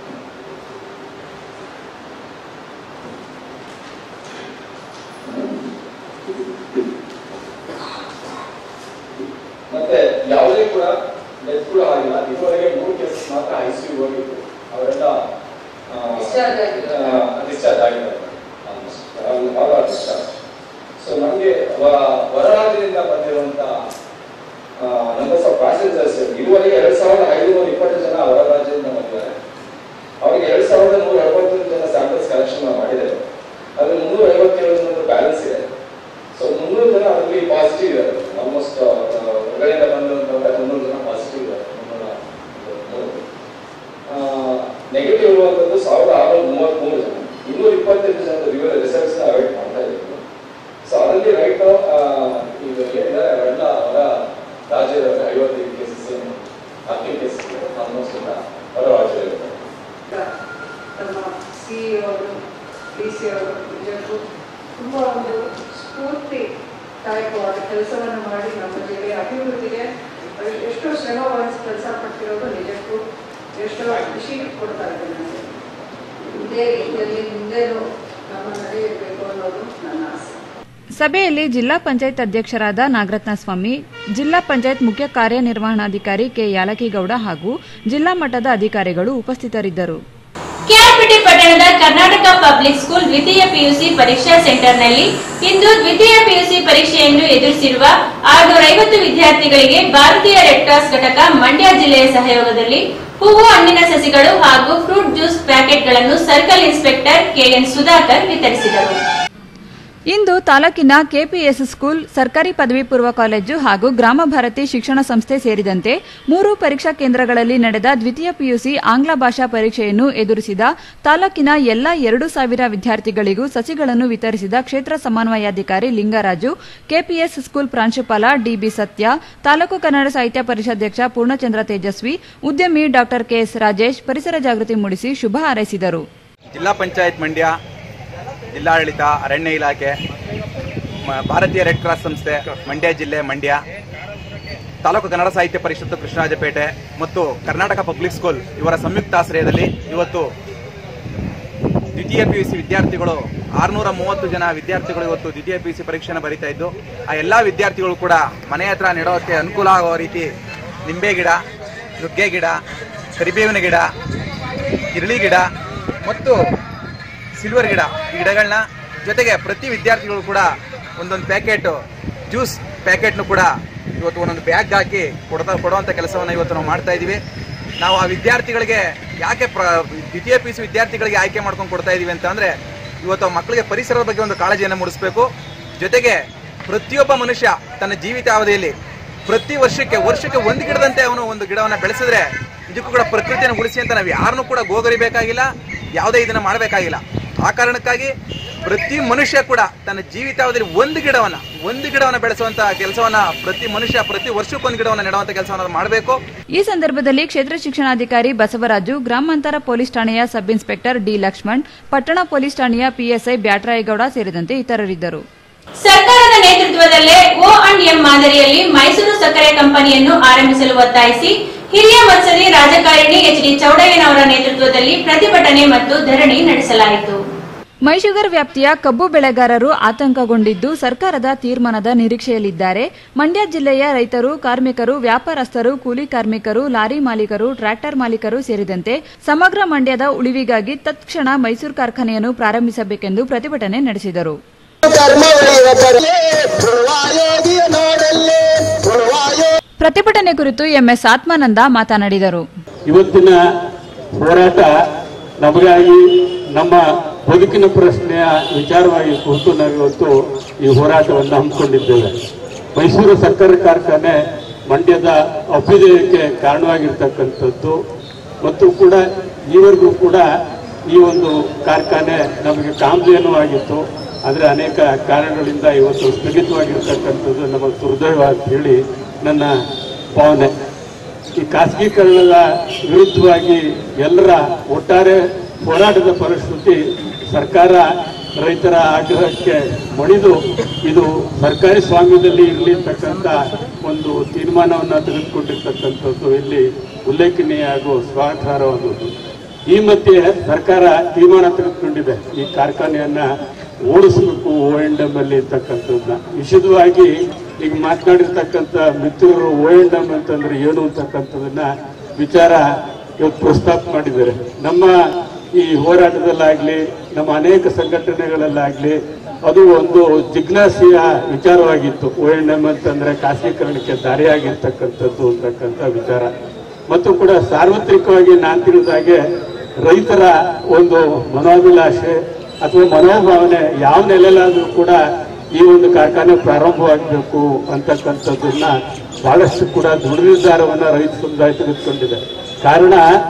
ಮತ್ತೆ ಯಾವುದೇ ಕೂಡ ಡೆತ್ ಕೂಡ ಆಗಿಲ್ಲ ಇದುವರೆಗೆ ಮೂರು ಕೇಸಸ್ ಮಾತ್ರ ಐ ಸಿ ಹೋಗಿತ್ತು ಅವರೆಲ್ಲ Discharge ಆಗಿದ್ದಾರೆ. ಡಿಸ್ಚಾರ್ಜ್ ಆಗಿದ್ದಾರೆ ಡಿಸ್ಚಾರ್ಜ್ ಸೊ ನಮಗೆ ಹೊರ ರಾಜ್ಯದಿಂದ ಬಂದಿರುವಂತ ನಂಬರ್ಸ್ ಆಫ್ ಪ್ಯಾಸೆಂಜರ್ಸ್ ಇದುವರೆಗೆ ಎರಡ್ ಸಾವಿರದ ಐದುನೂರ ಇಪ್ಪತ್ತು ಜನ ಹೊರ ರಾಜ್ಯದಿಂದ ಬಂದಿದ್ದಾರೆ ಅವರಿಗೆ ಎರಡ್ ಸಾವಿರದ ನೂರ ಎಪ್ಪತ್ತೊಂದು ಜನ ಸ್ಯಾಂಪಲ್ಸ್ ಕಲೆಕ್ಷನ್ ಮಾಡಿದ್ದೇವೆ ಅದ್ರಲ್ಲಿ ಮುನ್ನೂರ ಐವತ್ತೇಳು ಜನ ಬ್ಯಾಲೆನ್ಸ್ ಇದೆ ಸೊ ಮುನ್ನೂರು ಜನ ಅದರಲ್ಲಿ ಪಾಸಿಟಿವ್ ಇದ್ದಾರೆ ಆಲ್ಮೋಸ್ಟ್ ಹೊರಗಡೆಯಿಂದ ಬಂದಂತವ್ರೆ ಮುನ್ನೂರು ಜನ ಪಾಸಿಟಿವ್ ಇದ್ದಾರೆ ಮುನ್ನೂರ ಮೂರು ನೆಗೆಟಿವ್ ಇರುವಂತದ್ದು ಸಾವಿರದ ಆರುನೂರ ಮೂವತ್ಮೂರು ಜನ ಇನ್ನೂರ ಇಪ್ಪತ್ತೆಂಟು ಜನದ ರಿವರ್ ರಿಸಲ್ಟ್ಸ್ ಅವಾಯ್ಡ್ ಮಾಡ್ತಾ ಇದ್ದೀವಿ ಸೊ ಅದರಲ್ಲಿ ರೈಟ್ ಈಗ ಏನಿದ್ದಾರೆ ಅವೆಲ್ಲ ಹೊರ ರಾಜ್ಯದ ಐವತ್ತೈದು ಕೇಸಸ್ ಹದಿನೈದು ಕೇಸಸ್ ಆಲ್ಮೋಸ್ಟ್ ಎಲ್ಲ ಹೊರ ರಾಜ್ಯದಲ್ಲಿದೆ ನಮ್ಮ ಸಿ ಅವರು ಡಿ ಸಿ ಅವರು ನಿಜಕ್ಕೂ ತುಂಬ ಒಂದು ಸ್ಫೂರ್ತಿ ಕಾಯಕವಾದ ಕೆಲಸವನ್ನು ಮಾಡಿ ನಮ್ಮ ಜಿಲ್ಲೆಯ ಅಭಿವೃದ್ಧಿಗೆ ಎಷ್ಟೋ ಶ್ರಮ ವಹಿಸಿ ಕೆಲಸ ಪಡ್ತಿರೋದು ನಿಜಕ್ಕೂ ಎಷ್ಟೋ ಖುಷಿ ಕೊಡ್ತಾ ಇದೆ ನನಗೆ ಇದೇ ರೀತಿಯಲ್ಲಿ ಮುಂದೇನು ನಮ್ಮ ನಡೆಯಬೇಕು ಅನ್ನೋದು ನನ್ನ ಆಸೆ ಸಭೆಯಲ್ಲಿ ಜಿಲ್ಲಾ ಪಂಚಾಯತ್ ಅಧ್ಯಕ್ಷರಾದ ನಾಗರತ್ನ ಸ್ವಾಮಿ ಜಿಲ್ಲಾ ಪಂಚಾಯತ್ ಮುಖ್ಯ ಕಾರ್ಯನಿರ್ವಹಣಾಧಿಕಾರಿ ಕೆ ಯಾಲಕಿಗೌಡ ಹಾಗೂ ಜಿಲ್ಲಾ ಮಟ್ಟದ ಅಧಿಕಾರಿಗಳು ಉಪಸ್ಥಿತರಿದ್ದರು ಕೆಆರ್ಪೇಟೆ ಪಟ್ಟಣದ ಕರ್ನಾಟಕ ಪಬ್ಲಿಕ್ ಸ್ಕೂಲ್ ದ್ವಿತೀಯ ಪಿಯುಸಿ ಪರೀಕ್ಷಾ ಸೆಂಟರ್ನಲ್ಲಿ ಇಂದು ದ್ವಿತೀಯ ಪಿಯುಸಿ ಪರೀಕ್ಷೆಯನ್ನು ಎದುರಿಸಿರುವ ಆರುನೂರ ಐವತ್ತು ವಿದ್ಯಾರ್ಥಿಗಳಿಗೆ ಭಾರತೀಯ ರೆಡ್ ಕ್ರಾಸ್ ಘಟಕ ಮಂಡ್ಯ ಜಿಲ್ಲೆಯ ಸಹಯೋಗದಲ್ಲಿ ಹೂವು ಹಣ್ಣಿನ ಸಸಿಗಳು ಹಾಗೂ ಫ್ರೂಟ್ ಜ್ಯೂಸ್ ಪ್ಯಾಕೆಟ್ಗಳನ್ನು ಸರ್ಕಲ್ ಇನ್ಸ್ಪೆಕ್ಟರ್ ಕೆಎನ್ ಸುಧಾಕರ್ ವಿತರಿಸಿದರು ಇಂದು ತಾಲೂಕಿನ ಕೆಪಿಎಸ್ ಸ್ಕೂಲ್ ಸರ್ಕಾರಿ ಪದವಿ ಪೂರ್ವ ಕಾಲೇಜು ಹಾಗೂ ಗ್ರಾಮ ಭಾರತಿ ಶಿಕ್ಷಣ ಸಂಸ್ಥೆ ಸೇರಿದಂತೆ ಮೂರು ಪರೀಕ್ಷಾ ಕೇಂದ್ರಗಳಲ್ಲಿ ನಡೆದ ದ್ವಿತೀಯ ಪಿಯುಸಿ ಆಂಗ್ಲ ಭಾಷಾ ಪರೀಕ್ಷೆಯನ್ನು ಎದುರಿಸಿದ ತಾಲೂಕಿನ ಎಲ್ಲ ಎರಡು ಸಾವಿರ ವಿದ್ಯಾರ್ಥಿಗಳಿಗೂ ಸಸಿಗಳನ್ನು ವಿತರಿಸಿದ ಕ್ಷೇತ್ರ ಸಮನ್ವಯಾಧಿಕಾರಿ ಲಿಂಗರಾಜು ಕೆಪಿಎಸ್ ಸ್ಕೂಲ್ ಪ್ರಾಂಶುಪಾಲ ಡಿಬಿ ಸತ್ಯ ತಾಲೂಕು ಕನ್ನಡ ಸಾಹಿತ್ಯ ಪರಿಷಾಧ್ಯಕ್ಷ ಪೂರ್ಣಚಂದ್ರ ತೇಜಸ್ವಿ ಉದ್ಯಮಿ ಡಾ ಕೆಎಸ್ ರಾಜೇಶ್ ಪರಿಸರ ಜಾಗೃತಿ ಮೂಡಿಸಿ ಶುಭ ಹಾರೈಸಿದರು ಜಿಲ್ಲಾ ಪಂಚಾಯತ್ ಮಂಡ್ಯ ಜಿಲ್ಲಾಡಳಿತ ಅರಣ್ಯ ಇಲಾಖೆ ಮ- ಭಾರತೀಯ ರೆಡ್ ಕ್ರಾಸ್ ಸಂಸ್ಥೆ ಮಂಡ್ಯ ಜಿಲ್ಲೆ ಮಂಡ್ಯ ತಾಲೂಕು ಕನ್ನಡ ಸಾಹಿತ್ಯ ಪರಿಷತ್ತು ಕೃಷ್ಣರಾಜಪೇಟೆ ಮತ್ತು ಕರ್ನಾಟಕ ಪಬ್ಲಿಕ್ ಸ್ಕೂಲ್ ಇವರ ಸಂಯುಕ್ತ ಆಶ್ರಯದಲ್ಲಿ ಇವತ್ತು ದ್ವಿತೀಯ ಪಿ ಯು ಸಿ ವಿದ್ಯಾರ್ಥಿಗಳು ಆರುನೂರ ಮೂವತ್ತು ಜನ ವಿದ್ಯಾರ್ಥಿಗಳು ಇವತ್ತು ದ್ವಿತೀಯ ಪಿ ಯು ಸಿ ಪರೀಕ್ಷೆನ ಬರೀತಾ ಇದ್ದು ಆ ಎಲ್ಲಾ ವಿದ್ಯಾರ್ಥಿಗಳು ಕೂಡ ಮನೆ ಹತ್ರ ನೆಡೋಕ್ಕೆ ಅನುಕೂಲ ಆಗೋ ರೀತಿ ನಿಂಬೆ ಗಿಡ ನುಗ್ಗೆ ಗಿಡ ಕರಿಬೇವಿನ ಗಿಡ ಇರಳಿ ಗಿಡ ಮತ್ತು ಸಿಲ್ವರ್ ಗಿಡ ಈ ಗಿಡಗಳನ್ನ ಜೊತೆಗೆ ಪ್ರತಿ ವಿದ್ಯಾರ್ಥಿಗಳು ಕೂಡ ಒಂದೊಂದು ಪ್ಯಾಕೆಟ್ ಜ್ಯೂಸ್ ಪ್ಯಾಕೆಟ್ನು ಕೂಡ ಇವತ್ತು ಒಂದೊಂದು ಬ್ಯಾಗ್ ಹಾಕಿ ಕೊಡ್ತಾ ಕೊಡುವಂಥ ಕೆಲಸವನ್ನು ಇವತ್ತು ನಾವು ಮಾಡ್ತಾ ಇದ್ದೀವಿ ನಾವು ಆ ವಿದ್ಯಾರ್ಥಿಗಳಿಗೆ ಯಾಕೆ ಪ್ರ ದ್ವಿತೀಯ ಪಿ ಸಿ ವಿದ್ಯಾರ್ಥಿಗಳಿಗೆ ಆಯ್ಕೆ ಮಾಡ್ಕೊಂಡು ಕೊಡ್ತಾ ಇದ್ದೀವಿ ಅಂತ ಅಂದರೆ ಇವತ್ತು ಆ ಮಕ್ಕಳಿಗೆ ಪರಿಸರದ ಬಗ್ಗೆ ಒಂದು ಕಾಳಜಿಯನ್ನು ಮೂಡಿಸಬೇಕು ಜೊತೆಗೆ ಪ್ರತಿಯೊಬ್ಬ ಮನುಷ್ಯ ತನ್ನ ಜೀವಿತಾವಧಿಯಲ್ಲಿ ಪ್ರತಿ ವರ್ಷಕ್ಕೆ ವರ್ಷಕ್ಕೆ ಒಂದು ಗಿಡದಂತೆ ಅವನು ಒಂದು ಗಿಡವನ್ನು ಬೆಳೆಸಿದ್ರೆ ಇದಕ್ಕೂ ಕೂಡ ಪ್ರಕೃತಿಯನ್ನು ಉಳಿಸಿ ಅಂತ ನಾವು ಯಾರನ್ನೂ ಕೂಡ ಗೋಗರಿಬೇಕಾಗಿಲ್ಲ ಯಾವುದೇ ಇದನ್ನ ಮಾಡಬೇಕಾಗಿಲ್ಲ ಆ ಕಾರಣಕ್ಕಾಗಿ ಪ್ರತಿ ಮನುಷ್ಯ ಕೂಡ ತನ್ನ ಜೀವಿತಾವಧಿಯಲ್ಲಿ ಒಂದು ಗಿಡವನ್ನ ಒಂದು ಗಿಡವನ್ನ ಬೆಳೆಸುವಂತ ಕೆಲಸವನ್ನ ಪ್ರತಿ ಮನುಷ್ಯ ಪ್ರತಿ ವರ್ಷಕ್ಕೊಂದು ಗಿಡವನ್ನ ನೆಡುವಂತ ಕೆಲಸವನ್ನ ಮಾಡಬೇಕು ಈ ಸಂದರ್ಭದಲ್ಲಿ ಕ್ಷೇತ್ರ ಶಿಕ್ಷಣಾಧಿಕಾರಿ ಬಸವರಾಜು ಗ್ರಾಮಾಂತರ ಪೊಲೀಸ್ ಠಾಣೆಯ ಸಬ್ ಇನ್ಸ್ಪೆಕ್ಟರ್ ಡಿ ಲಕ್ಷ್ಮಣ್ ಪಟ್ಟಣ ಪೊಲೀಸ್ ಠಾಣೆಯ ಪಿಎಸ್ಐ ಬ್ಯಾಟ್ರಾಯಗೌಡ ಸೇರಿದಂತೆ ಇತರರಿದ್ದರು ಸರ್ಕಾರದ ನೇತೃತ್ವದಲ್ಲೇ ಓ ಅಂಡ್ ಎಂ ಮಾದರಿಯಲ್ಲಿ ಮೈಸೂರು ಸಕ್ಕರೆ ಕಂಪನಿಯನ್ನು ಆರಂಭಿಸಲು ಒತ್ತಾಯಿಸಿ ಹಿರಿಯ ಮತ್ಸದಿ ರಾಜಕಾರಣಿ ಎಚ್ ಡಿ ಚೌಡಯ್ಯನವರ ನೇತೃತ್ವದಲ್ಲಿ ಪ್ರತಿಭಟನೆ ಮತ್ತು ಧರಣಿ ನಡೆಸಲಾಯಿತು ಮೈಶುಗರ್ ವ್ಯಾಪ್ತಿಯ ಕಬ್ಬು ಬೆಳೆಗಾರರು ಆತಂಕಗೊಂಡಿದ್ದು ಸರ್ಕಾರದ ತೀರ್ಮಾನದ ನಿರೀಕ್ಷೆಯಲ್ಲಿದ್ದಾರೆ ಮಂಡ್ಯ ಜಿಲ್ಲೆಯ ರೈತರು ಕಾರ್ಮಿಕರು ವ್ಯಾಪಾರಸ್ಥರು ಕೂಲಿ ಕಾರ್ಮಿಕರು ಲಾರಿ ಮಾಲೀಕರು ಟ್ರ್ಯಾಕ್ಟರ್ ಮಾಲೀಕರು ಸೇರಿದಂತೆ ಸಮಗ್ರ ಮಂಡ್ಯದ ಉಳಿವಿಗಾಗಿ ತತ್ಕ್ಷಣ ಮೈಸೂರು ಕಾರ್ಖಾನೆಯನ್ನು ಪ್ರಾರಂಭಿಸಬೇಕೆಂದು ಪ್ರತಿಭಟನೆ ನಡೆಸಿದರು ಪ್ರತಿಭಟನೆ ಕುರಿತು ಎಂಎಸ್ ಆತ್ಮಾನಂದ ಮಾತನಾಡಿದರು ಇವತ್ತಿನ ಹೋರಾಟ ನಮಗಾಗಿ ನಮ್ಮ ಬದುಕಿನ ಪ್ರಶ್ನೆಯ ವಿಚಾರವಾಗಿ ಕುರಿತು ನಾವಿವತ್ತು ಈ ಹೋರಾಟವನ್ನು ಹಮ್ಮಿಕೊಂಡಿದ್ದೇವೆ ಮೈಸೂರು ಸಕ್ಕರೆ ಕಾರ್ಖಾನೆ ಮಂಡ್ಯದ ಅಭ್ಯುದಯಕ್ಕೆ ಕಾರಣವಾಗಿರ್ತಕ್ಕಂಥದ್ದು ಮತ್ತು ಕೂಡ ಈವರೆಗೂ ಕೂಡ ಈ ಒಂದು ಕಾರ್ಖಾನೆ ನಮಗೆ ಕಾಮಧೇನು ಆಗಿತ್ತು ಆದರೆ ಅನೇಕ ಕಾರಣಗಳಿಂದ ಇವತ್ತು ಸ್ಥಗಿತವಾಗಿರ್ತಕ್ಕಂಥದ್ದು ನಮ್ಮ ದುರ್ದೈವ ಅಂತ ಹೇಳಿ ನನ್ನ ಭಾವನೆ ಈ ಖಾಸಗೀಕರಣದ ವಿರುದ್ಧವಾಗಿ ಎಲ್ಲರ ಒಟ್ಟಾರೆ ಹೋರಾಟದ ಪರಿಸ್ಥಿತಿ ಸರ್ಕಾರ ರೈತರ ಆಗ್ರಹಕ್ಕೆ ಮಣಿದು ಇದು ಸರ್ಕಾರಿ ಸ್ವಾಮ್ಯದಲ್ಲಿ ಇರಲಿ ಅಂತಕ್ಕಂಥ ಒಂದು ತೀರ್ಮಾನವನ್ನು ತೆಗೆದುಕೊಂಡಿರ್ತಕ್ಕಂಥದ್ದು ಇಲ್ಲಿ ಉಲ್ಲೇಖನೀಯ ಹಾಗೂ ಸ್ವಾಗತಾರ್ಹವಾದದ್ದು ಈ ಮಧ್ಯೆ ಸರ್ಕಾರ ತೀರ್ಮಾನ ತೆಗೆದುಕೊಂಡಿದೆ ಈ ಕಾರ್ಖಾನೆಯನ್ನ ಓಡಿಸಬೇಕು ಓ ಎಂಡ್ ಎಂ ಅಲ್ಲಿ ಇರ್ತಕ್ಕಂಥದ್ದನ್ನ ವಿಶದವಾಗಿ ಈಗ ಮಾತನಾಡಿರ್ತಕ್ಕಂಥ ಮಿತ್ರರು ಓ ಎಂಡ್ ಎಂ ಅಂತಂದ್ರೆ ಏನು ಅಂತಕ್ಕಂಥದನ್ನ ವಿಚಾರ ಇವತ್ತು ಪ್ರಸ್ತಾಪ ಮಾಡಿದ್ದಾರೆ ನಮ್ಮ ಈ ಹೋರಾಟದಲ್ಲಾಗ್ಲಿ ನಮ್ಮ ಅನೇಕ ಸಂಘಟನೆಗಳಲ್ಲಾಗ್ಲಿ ಅದು ಒಂದು ಜಿಜ್ಞಾಸೆಯ ವಿಚಾರವಾಗಿತ್ತು ಓ ಎಂಡ್ ಎಂ ಅಂತಂದ್ರೆ ಖಾಸಗೀಕರಣಕ್ಕೆ ದಾರಿಯಾಗಿರ್ತಕ್ಕಂಥದ್ದು ಅಂತಕ್ಕಂಥ ವಿಚಾರ ಮತ್ತು ಕೂಡ ಸಾರ್ವತ್ರಿಕವಾಗಿ ನಾನು ತಿಳಿದಾಗೆ ರೈತರ ಒಂದು ಮನೋಭಿಲಾಷೆ ಅಥವಾ ಮನೋಭಾವನೆ ಯಾವ ನೆಲೆಲಾದ್ರೂ ಕೂಡ ಈ ಒಂದು ಕಾರ್ಖಾನೆ ಪ್ರಾರಂಭವಾಗಬೇಕು ಅಂತಕ್ಕಂಥದ್ದನ್ನ ಬಹಳಷ್ಟು ಕೂಡ ದೃಢ ನಿರ್ಧಾರವನ್ನ ರೈತ ಸಮುದಾಯ ತೆಗೆದುಕೊಂಡಿದೆ ಕಾರಣ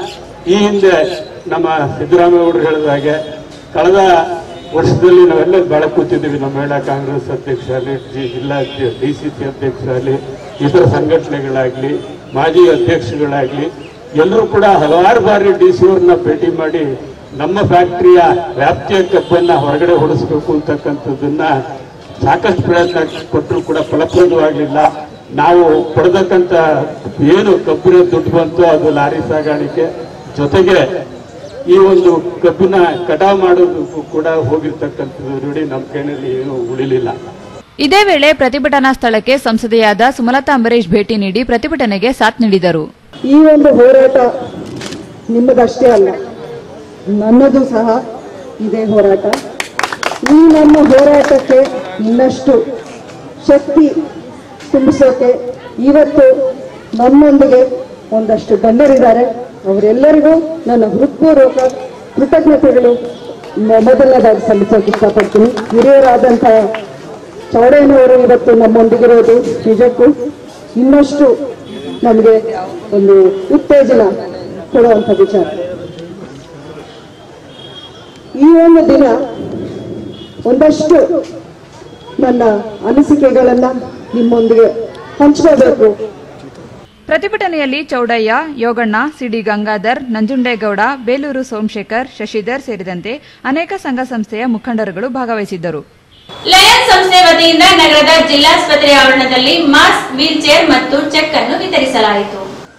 ಈ ಹಿಂದೆ ನಮ್ಮ ಸಿದ್ದರಾಮೇಗೌಡರು ಹೇಳಿದ ಹಾಗೆ ಕಳೆದ ವರ್ಷದಲ್ಲಿ ನಾವೆಲ್ಲ ಬೆಳಕು ಕೂತಿದ್ದೀವಿ ನಮ್ಮ ಮಹಿಳಾ ಕಾಂಗ್ರೆಸ್ ಅಧ್ಯಕ್ಷ ಆಗಲಿ ಜಿ- ಜಿಲ್ಲಾ ಡಿ ಸಿ ಸಿ ಅಧ್ಯಕ್ಷರಾಗಲಿ ಇತರ ಸಂಘಟನೆಗಳಾಗಲಿ ಮಾಜಿ ಅಧ್ಯಕ್ಷಗಳಾಗಲಿ ಎಲ್ಲರೂ ಕೂಡ ಹಲವಾರು ಬಾರಿ ಡಿ ಸಿ ಅವ್ರನ್ನ ಭೇಟಿ ಮಾಡಿ ನಮ್ಮ ಫ್ಯಾಕ್ಟರಿಯ ವ್ಯಾಪ್ತಿಯ ಕಬ್ಬನ್ನ ಹೊರಗಡೆ ಹೊಡಿಸ್ಬೇಕು ಅಂತಕ್ಕಂಥದ್ದನ್ನ ಸಾಕಷ್ಟು ಪ್ರಯತ್ನ ಕೊಟ್ಟರು ಕೂಡ ಫಲಪ್ರದವಾಗಲಿಲ್ಲ ನಾವು ಪಡೆದಕ್ಕಂತ ಏನು ಕಬ್ಬಿನ ದುಡ್ಡು ಬಂತು ಅದು ಲಾರಿ ಸಾಗಾಣಿಕೆ ಜೊತೆಗೆ ಈ ಒಂದು ಕಬ್ಬಿನ ಕಟಾವು ಮಾಡೋದಕ್ಕೂ ಕೂಡ ಹೋಗಿರ್ತಕ್ಕಂಥದ್ದು ನೋಡಿ ನಮ್ಮ ಕೈನಲ್ಲಿ ಏನು ಉಳಿಲಿಲ್ಲ ಇದೇ ವೇಳೆ ಪ್ರತಿಭಟನಾ ಸ್ಥಳಕ್ಕೆ ಸಂಸದೆಯಾದ ಸುಮಲತಾ ಅಂಬರೀಶ್ ಭೇಟಿ ನೀಡಿ ಪ್ರತಿಭಟನೆಗೆ ಸಾಥ್ ನೀಡಿದರು ಈ ಒಂದು ಹೋರಾಟ ನಿಮ್ಮದಷ್ಟೇ ಅಲ್ಲ ನನ್ನದು ಸಹ ಇದೇ ಹೋರಾಟ ಈ ನಮ್ಮ ಹೋರಾಟಕ್ಕೆ ಇನ್ನಷ್ಟು ಶಕ್ತಿ ತುಂಬಿಸೋಕೆ ಇವತ್ತು ನಮ್ಮೊಂದಿಗೆ ಒಂದಷ್ಟು ಗಣ್ಯರಿದ್ದಾರೆ ಅವರೆಲ್ಲರಿಗೂ ನನ್ನ ಹೃತ್ಪೂರ್ವಕ ಕೃತಜ್ಞತೆಗಳು ಮೊ- ಮೊದಲನೇದಾಗಿ ಸಲ್ಲಿಸೋಕೆ ಇಷ್ಟಪಡ್ತೀನಿ ಹಿರಿಯರಾದಂತಹ ಚೌಡಯ್ಯನವರು ಇವತ್ತು ನಮ್ಮೊಂದಿಗಿರೋದು ನಿಜಕ್ಕೂ ಇನ್ನಷ್ಟು ನಮಗೆ ಒಂದು ಉತ್ತೇಜನ ಕೊಡುವಂಥ ವಿಚಾರ ಈ ಒಂದು ದಿನ ಒಂದಷ್ಟು ನನ್ನ ಅನಿಸಿಕೆಗಳನ್ನ ನಿಮ್ಮೊಂದಿಗೆ ಹಂಚ್ಕೋಬೇಕು ಪ್ರತಿಭಟನೆಯಲ್ಲಿ ಚೌಡಯ್ಯ ಯೋಗಣ್ಣ ಸಿಡಿ ಗಂಗಾಧರ್ ನಂಜುಂಡೇಗೌಡ ಬೇಲೂರು ಸೋಮಶೇಖರ್ ಶಶಿಧರ್ ಸೇರಿದಂತೆ ಅನೇಕ ಸಂಘ ಸಂಸ್ಥೆಯ ಮುಖಂಡರುಗಳು ಭಾಗವಹಿಸಿದ್ದರು ಲಯನ್ಸ್ ಸಂಸ್ಥೆ ವತಿಯಿಂದ ನಗರದ ಜಿಲ್ಲಾಸ್ಪತ್ರೆ ಆವರಣದಲ್ಲಿ ಮಾಸ್ಕ್ ವೀಲ್ ಚೇರ್ ಮತ್ತು ಚೆಕ್ ಅನ್ನು ವಿತರಿಸಲಾಯಿತು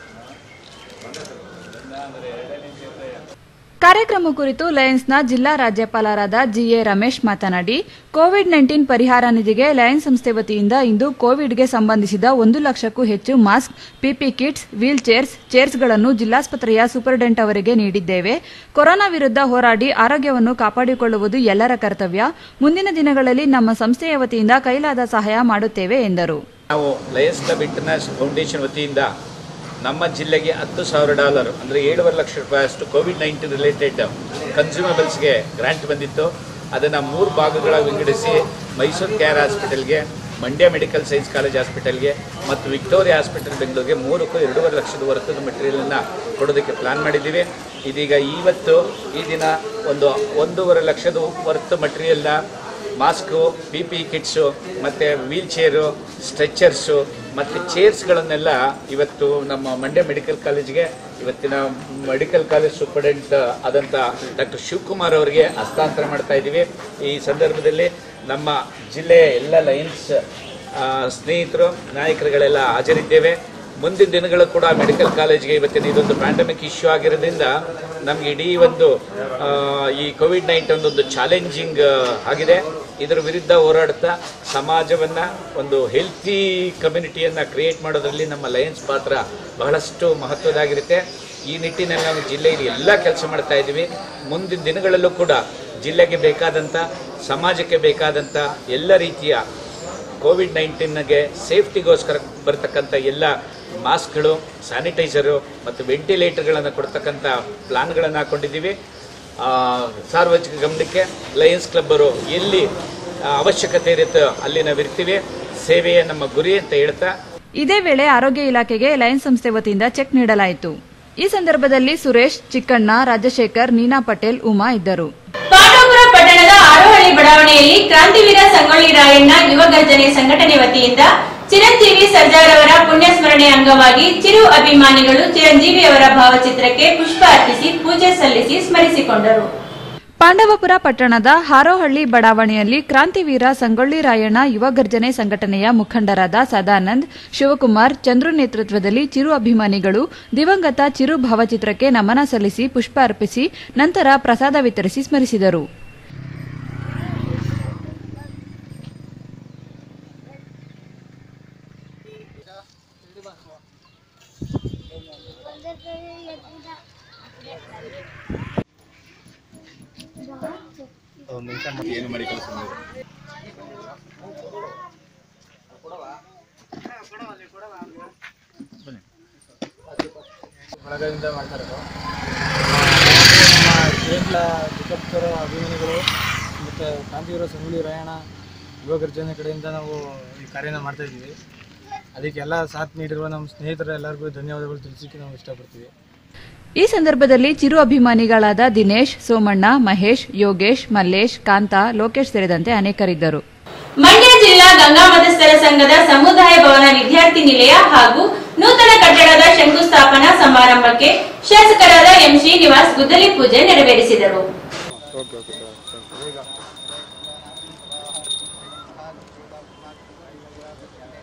ಕಾರ್ಯಕ್ರಮ ಕುರಿತು ಲಯನ್ಸ್ನ ಜಿಲ್ಲಾ ರಾಜ್ಯಪಾಲರಾದ ಜಿಎ ರಮೇಶ್ ಮಾತನಾಡಿ ಕೋವಿಡ್ ನೈನ್ಟೀನ್ ಪರಿಹಾರ ನಿಧಿಗೆ ಲಯನ್ಸ್ ಸಂಸ್ಥೆ ವತಿಯಿಂದ ಇಂದು ಕೋವಿಡ್ಗೆ ಸಂಬಂಧಿಸಿದ ಒಂದು ಲಕ್ಷಕ್ಕೂ ಹೆಚ್ಚು mask PP kits wheel chairs ಚೇರ್ಸ್ಗಳನ್ನು ಜಿಲ್ಲಾಸ್ಪತ್ರೆಯ ಸೂಪರಿಂಟೆಂಡೆಂಟ್ ಅವರಿಗೆ ನೀಡಿದ್ದೇವೆ ಕೊರೋನಾ ವಿರುದ್ಧ ಹೋರಾಡಿ ಆರೋಗ್ಯವನ್ನು ಕಾಪಾಡಿಕೊಳ್ಳುವುದು ಎಲ್ಲರ ಕರ್ತವ್ಯ ಮುಂದಿನ ದಿನಗಳಲ್ಲಿ ನಮ್ಮ ಸಂಸ್ಥೆಯ ವತಿಯಿಂದ ಕೈಲಾದ ಸಹಾಯ ಮಾಡುತ್ತೇವೆ ಎಂದರು ನಾವು ಲಯನ್ಸ್ ಕ್ಲಬ್ ಇಂಟರ್ನ್ಯಾಷನಲ್ ಫೌಂಡೇಶನ್ ವತಿಯಿಂದ ನಮ್ಮ ಜಿಲ್ಲೆಗೆ ಹತ್ತು ಸಾವಿರ ಡಾಲರ್ ಅಂದರೆ ಏಳುವರೆ ಲಕ್ಷ ರೂಪಾಯಿಯಷ್ಟು ಕೋವಿಡ್ ನೈನ್ಟೀನ್ ರಿಲೇಟೆಡ್ ಕನ್ಸ್ಯೂಮಬಲ್ಸ್ಗೆ ಗ್ರಾಂಟ್ ಬಂದಿತ್ತು ಅದನ್ನು ಮೂರು ಭಾಗಗಳಾಗಿ ವಿಂಗಡಿಸಿ ಮೈಸೂರು ಕೇರ್ ಹಾಸ್ಪಿಟಲ್ಗೆ ಮಂಡ್ಯ ಮೆಡಿಕಲ್ ಸೈನ್ಸ್ ಕಾಲೇಜ್ ಹಾಸ್ಪಿಟಲ್ಗೆ ಮತ್ತು ವಿಕ್ಟೋರಿಯಾ ಹಾಸ್ಪಿಟಲ್ ಬೆಂಗಳೂರಿಗೆ ಮೂರಕ್ಕೂ ಎರಡೂವರೆ ಲಕ್ಷದ ವರ್ಗದ ಮೆಟೀರಿಯಲನ್ನು ಕೊಡೋದಕ್ಕೆ ಪ್ಲಾನ್ ಮಾಡಿದ್ದೀವಿ ಇದೀಗ ಇವತ್ತು ಈ ದಿನ ಒಂದು ಒಂದೂವರೆ ಲಕ್ಷದ ವರ್ತ್ ಮಟೀರಿಯಲ್ನ ಮಾಸ್ಕು ಪಿ ಪಿ ಕಿಟ್ಸು ಮತ್ತು ವೀಲ್ ಚೇರು ಸ್ಟ್ರೆಚರ್ಸು ಮತ್ತು ಚೇರ್ಸ್ಗಳನ್ನೆಲ್ಲ ಇವತ್ತು ನಮ್ಮ ಮಂಡ್ಯ ಮೆಡಿಕಲ್ ಕಾಲೇಜ್ಗೆ ಇವತ್ತಿನ ಮೆಡಿಕಲ್ ಕಾಲೇಜ್ ಸೂಪರ್ಡೆಂಟ್ ಆದಂಥ ಡಾಕ್ಟರ್ ಶಿವಕುಮಾರ್ ಅವರಿಗೆ ಹಸ್ತಾಂತರ ಮಾಡ್ತಾ ಇದ್ದೀವಿ ಈ ಸಂದರ್ಭದಲ್ಲಿ ನಮ್ಮ ಜಿಲ್ಲೆಯ ಎಲ್ಲ ಲಯನ್ಸ್ ಆ, ಸ್ನೇಹಿತರು ನಾಯಕರುಗಳೆಲ್ಲ ಹಾಜರಿದ್ದೇವೆ ಮುಂದಿನ ದಿನಗಳು ಕೂಡ ಮೆಡಿಕಲ್ ಕಾಲೇಜ್ಗೆ ಇವತ್ತಿನ ಇದೊಂದು ಪ್ಯಾಂಡಮಿಕ್ ಇಶ್ಯೂ ಆಗಿರೋದ್ರಿಂದ ನಮ್ಗೆ ಇಡೀ ಒಂದು ಆ, ಈ ಕೋವಿಡ್ ನೈನ್ಟೀನ್ ಒಂದು ಚಾಲೆಂಜಿಂಗ್ ಆಗಿದೆ ಇದರ ವಿರುದ್ಧ ಹೋರಾಡ್ತಾ ಸಮಾಜವನ್ನ ಒಂದು ಹೆಲ್ತಿ ಕಮ್ಯುನಿಟಿಯನ್ನ ಕ್ರಿಯೇಟ್ ಮಾಡೋದ್ರಲ್ಲಿ ನಮ್ಮ ಲಯನ್ಸ್ ಪಾತ್ರ ಬಹಳಷ್ಟು ಮಹತ್ವದಾಗಿರುತ್ತೆ ಈ ನಿಟ್ಟಿನಲ್ಲಿ ನಾವು ಜಿಲ್ಲೆಯಲ್ಲಿ ಎಲ್ಲ ಕೆಲಸ ಮಾಡ್ತಾ ಇದ್ದೀವಿ ಮುಂದಿನ ದಿನಗಳಲ್ಲೂ ಕೂಡ ಜಿಲ್ಲೆಗೆ ಬೇಕಾದಂಥ ಸಮಾಜಕ್ಕೆ ಬೇಕಾದಂಥ ಎಲ್ಲ ರೀತಿಯ ಕೋವಿಡ್ ನೈನ್ಟೀನ್ಗೆ ಸೇಫ್ಟಿಗೋಸ್ಕರ ಬರ್ತಕ್ಕಂಥ ಎಲ್ಲ ಮಾಸ್ಕ್ಗಳು ಸ್ಯಾನಿಟೈಸರು ಮತ್ತು ವೆಂಟಿಲೇಟರ್ಗಳನ್ನು ಕೊಡ್ತಕ್ಕಂಥ ಪ್ಲಾನ್ಗಳನ್ನು ಹಾಕೊಂಡಿದ್ದೀವಿ ಆ, ಸಾರ್ವಜನಿಕ ಗಮನಕ್ಕೆ ಲಯನ್ಸ್ ಕ್ಲಬ್ಬರು ಎಲ್ಲಿ ಆ, ಅವಶ್ಯಕತೆ ಇರುತ್ತೋ ಅಲ್ಲಿ ನಾವು ಇರ್ತೀವಿ ಸೇವೆಯೇ ನಮ್ಮ ಗುರಿ ಅಂತ ಹೇಳ್ತಾ ಇದೇ ವೇಳೆ ಆರೋಗ್ಯ ಇಲಾಖೆಗೆ ಲಯನ್ಸ್ ಸಂಸ್ಥೆ ವತಿಯಿಂದ ಚೆಕ್ ನೀಡಲಾಯಿತು ಈ ಸಂದರ್ಭದಲ್ಲಿ ಸುರೇಶ್ ಚಿಕ್ಕಣ್ಣ ರಾಜಶೇಖರ್ ನೀನಾ ಪಟೇಲ್ ಉಮಾ ಇದ್ದರು ಪಾಂಡವಪುರ ಪಟ್ಟಣದ ಆರೋಹಳ್ಳಿ ಬಡಾವಣೆಯಲ್ಲಿ ಕ್ರಾಂತಿವೀರ ಸಂಗೊಳ್ಳಿ ರಾಯಣ್ಣ ಯುವ ಗರ್ಜನೆ ಸಂಘಟನೆ ವತಿಯಿಂದ ಚಿರಂಜೀವಿ ಸರ್ಜಾರ್ ಅವರ ಪುಣ್ಯ ಸ್ಮರಣೆ ಅಂಗವಾಗಿ ಚಿರು ಅಭಿಮಾನಿಗಳು ಚಿರಂಜೀವಿ ಅವರ ಭಾವಚಿತ್ರಕ್ಕೆ ಪುಷ್ಪ ಅರ್ಪಿಸಿ ಪೂಜೆ ಸಲ್ಲಿಸಿ ಸ್ಮರಿಸಿಕೊಂಡರು ಪಾಂಡವಪುರ ಪಟ್ಟಣದ ಹಾರೋಹಳ್ಳಿ ಬಡಾವಣೆಯಲ್ಲಿ ಕ್ರಾಂತಿವೀರ ಸಂಗೊಳ್ಳಿ ರಾಯಣ್ಣ ಯುವ ಗರ್ಜನೆ ಸಂಘಟನೆಯ ಮುಖಂಡರಾದ ಸದಾನಂದ್ ಶಿವಕುಮಾರ್ ಚಂದ್ರು ನೇತೃತ್ವದಲ್ಲಿ ಚಿರು ಅಭಿಮಾನಿಗಳು ದಿವಂಗತ ಚಿರು ಭಾವಚಿತ್ರಕ್ಕೆ ನಮನ ಸಲ್ಲಿಸಿ ಪುಷ್ಪ ಅರ್ಪಿಸಿ ನಂತರ ಪ್ರಸಾದ ವಿತರಿಸಿ ಸ್ಮರಿಸಿದರು ಏನು ಮಾಡಿ ಕೆಲಸ ಬಳಗದಿಂದ ಮಾಡ್ತಾ ಇರೋದು ನಮ್ಮ ಕೇರಳ ಜಿಕ್ಕಪ್ಪರ ಅಭಿಮಾನಿಗಳು ಮತ್ತು ಕಾಂತಿವೀರ ಸಂಗೊಳ್ಳಿ ರಾಯಣ್ಣ ಯುವ ಗರ್ಜನೆ ಕಡೆಯಿಂದ ನಾವು ಈ ಕಾರ್ಯನ ಮಾಡ್ತಾ ಇದ್ದೀವಿ ಅದಕ್ಕೆಲ್ಲ ಸಾಥ್ ನೀಡಿರುವ ನಮ್ಮ ಸ್ನೇಹಿತರ ಎಲ್ಲರಿಗೂ ಧನ್ಯವಾದಗಳು ತಿಳಿಸಲಿಕ್ಕೆ ನಾವು ಇಷ್ಟಪಡ್ತೀವಿ ಈ ಸಂದರ್ಭದಲ್ಲಿ ಚಿರು ಅಭಿಮಾನಿಗಳಾದ ದಿನೇಶ್ ಸೋಮಣ್ಣ ಮಹೇಶ್ ಯೋಗೇಶ್ ಮಲ್ಲೇಶ್ ಕಾಂತ ಲೋಕೇಶ್ ಸೇರಿದಂತೆ ಅನೇಕರಿದ್ದರು ಮಂಡ್ಯ ಜಿಲ್ಲಾ ಗಂಗಾ ಮತಸ್ಥರ ಸಂಘದ ಸಮುದಾಯ ಭವನ ವಿದ್ಯಾರ್ಥಿ ನಿಲಯ ಹಾಗೂ ನೂತನ ಕಟ್ಟಡದ ಶಂಕುಸ್ಥಾಪನಾ ಸಮಾರಂಭಕ್ಕೆ ಶಾಸಕರಾದ ಎಂ ಶ್ರೀನಿವಾಸ್ ಗುದ್ದಲಿ ಪೂಜೆ ನೆರವೇರಿಸಿದರು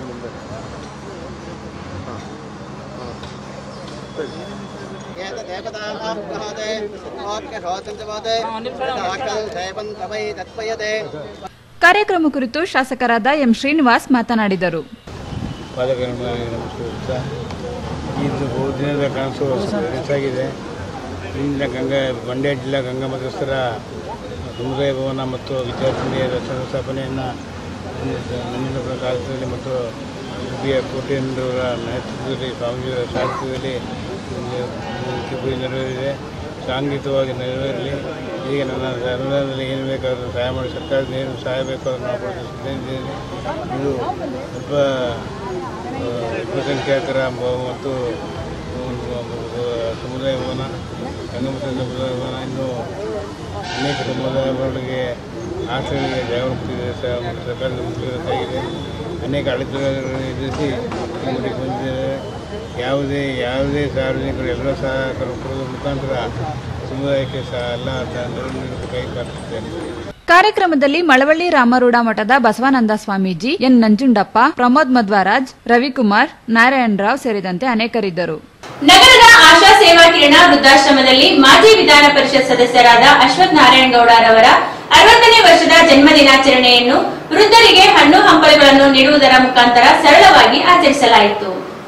ಕಾರ್ಯಕ್ರಮ ಕುರಿತು ಶಾಸಕರಾದ ಎಂ ಶ್ರೀನಿವಾಸ್ ಮಾತನಾಡಿದರು ಪಾದಕರಿಗೆ ನಮಸ್ಕರಿಸ್ತಾ ಇದು ಬಹುದಿನದ ಕನಸು ಹೆಚ್ಚಾಗಿದೆ ಇಂದಿನ ಗಂಗಾ ಮಂಡ್ಯ ಜಿಲ್ಲಾ ಗಂಗಾ ಮತಸ್ಥರ ಸಮುದಾಯ ಭವನ ಮತ್ತು ವಿದ್ಯಾರ್ಥಿನಿಯರ ಸಂಸ್ಥಾಪನೆಯನ್ನು ಮುಂದಿನ ಕಾಲದಲ್ಲಿ ಮತ್ತು ಉಡುಪಿಯ ಕೋಟೆಯನ್ನವರ ನೇತೃತ್ವದಲ್ಲಿ ಸ್ವಾಮೀಜಿಯವರ ಸಾರಥ್ಯದಲ್ಲಿ ಕಿಬ್ಬರಿ ನೆರವೇರಿದೆ ಸಾಂಘಿಕವಾಗಿ ನೆರವೇರಲಿ ಈಗ ನನ್ನ ಅನುದಾನದಲ್ಲಿ ಏನು ಬೇಕಾದರೂ ಸಹಾಯ ಮಾಡಿ ಸರ್ಕಾರದಿಂದ ಏನು ಸಹಾಯ ಬೇಕು ಅದನ್ನು ನಾವು ಕೊಡಲು ಸಿದ್ಧರಿದ್ದೇನೆ ಇದು ಸ್ವಲ್ಪ ಆ, ಅಲ್ಪಸಂಖ್ಯಾತರ ಬ- ಮತ್ತು ಒಂದು ಸಮುದಾಯ ಭವನ ರಂಗಮತ ಸಮುದಾಯ ಭವನ ಇನ್ನು ಅನೇಕ ಸಮುದಾಯಗಳಿಗೆ ಆಶ್ರಯಗಳಿಗೆ ಜಾಗೃತಿ ಸ- ಮತ್ತು ಸರ್ಕಾರದ ಮುಖ್ಯವಾಗಿದೆ ಅನೇಕ ಅಡೆತಡೆಗಳನ್ನು ಎದುರಿಸಿ ಇಲ್ಲಿವರೆಗೆ ಬಂದಿದ್ದಾರೆ ಯಾವುದೇ ಯಾವುದೇ ಸಾರ್ವಜನಿಕರು ಎಲ್ಲರೂ ಸಹ ಕೊಡುವ ಮುಖಾಂತರ ಸಮುದಾಯಕ್ಕೆ ಸಹ ಎಲ್ಲ ನೆರವು ನೀಡಬೇಕಾಗಿ ಪ್ರಾರ್ಥಿಸುತ್ತೇನೆ ಕಾರ್ಯಕ್ರಮದಲ್ಲಿ ಮಳವಳ್ಳಿ ರಾಮರೂಢ ಮಠದ ಬಸವಾನಂದ ಸ್ವಾಮೀಜಿ ಎನ್ ನಂಜುಂಡಪ್ಪ ಪ್ರಮೋದ್ ಮಧ್ವರಾಜ್ ರವಿಕುಮಾರ್ ನಾರಾಯಣರಾವ್ ಸೇರಿದಂತೆ ಅನೇಕರಿದ್ದರು ನಗರದ ಆಶಾ ಸೇವಾ ಕಿರಣ ವೃದ್ಧಾಶ್ರಮದಲ್ಲಿ ಮಾಜಿ ವಿಧಾನ ಪರಿಷತ್ ಸದಸ್ಯರಾದ ಅಶ್ವಥ್ ನಾರಾಯಣಗೌಡರವರ ಅರವತ್ತನೇ ವರ್ಷದ ಜನ್ಮ ದಿನಾಚರಣೆಯನ್ನು ವೃದ್ಧರಿಗೆ ಹಣ್ಣು ಹಂಪಲುಗಳನ್ನು ನೀಡುವುದರ ಮುಖಾಂತರ ಸರಳವಾಗಿ ಆಚರಿಸಲಾಯಿತು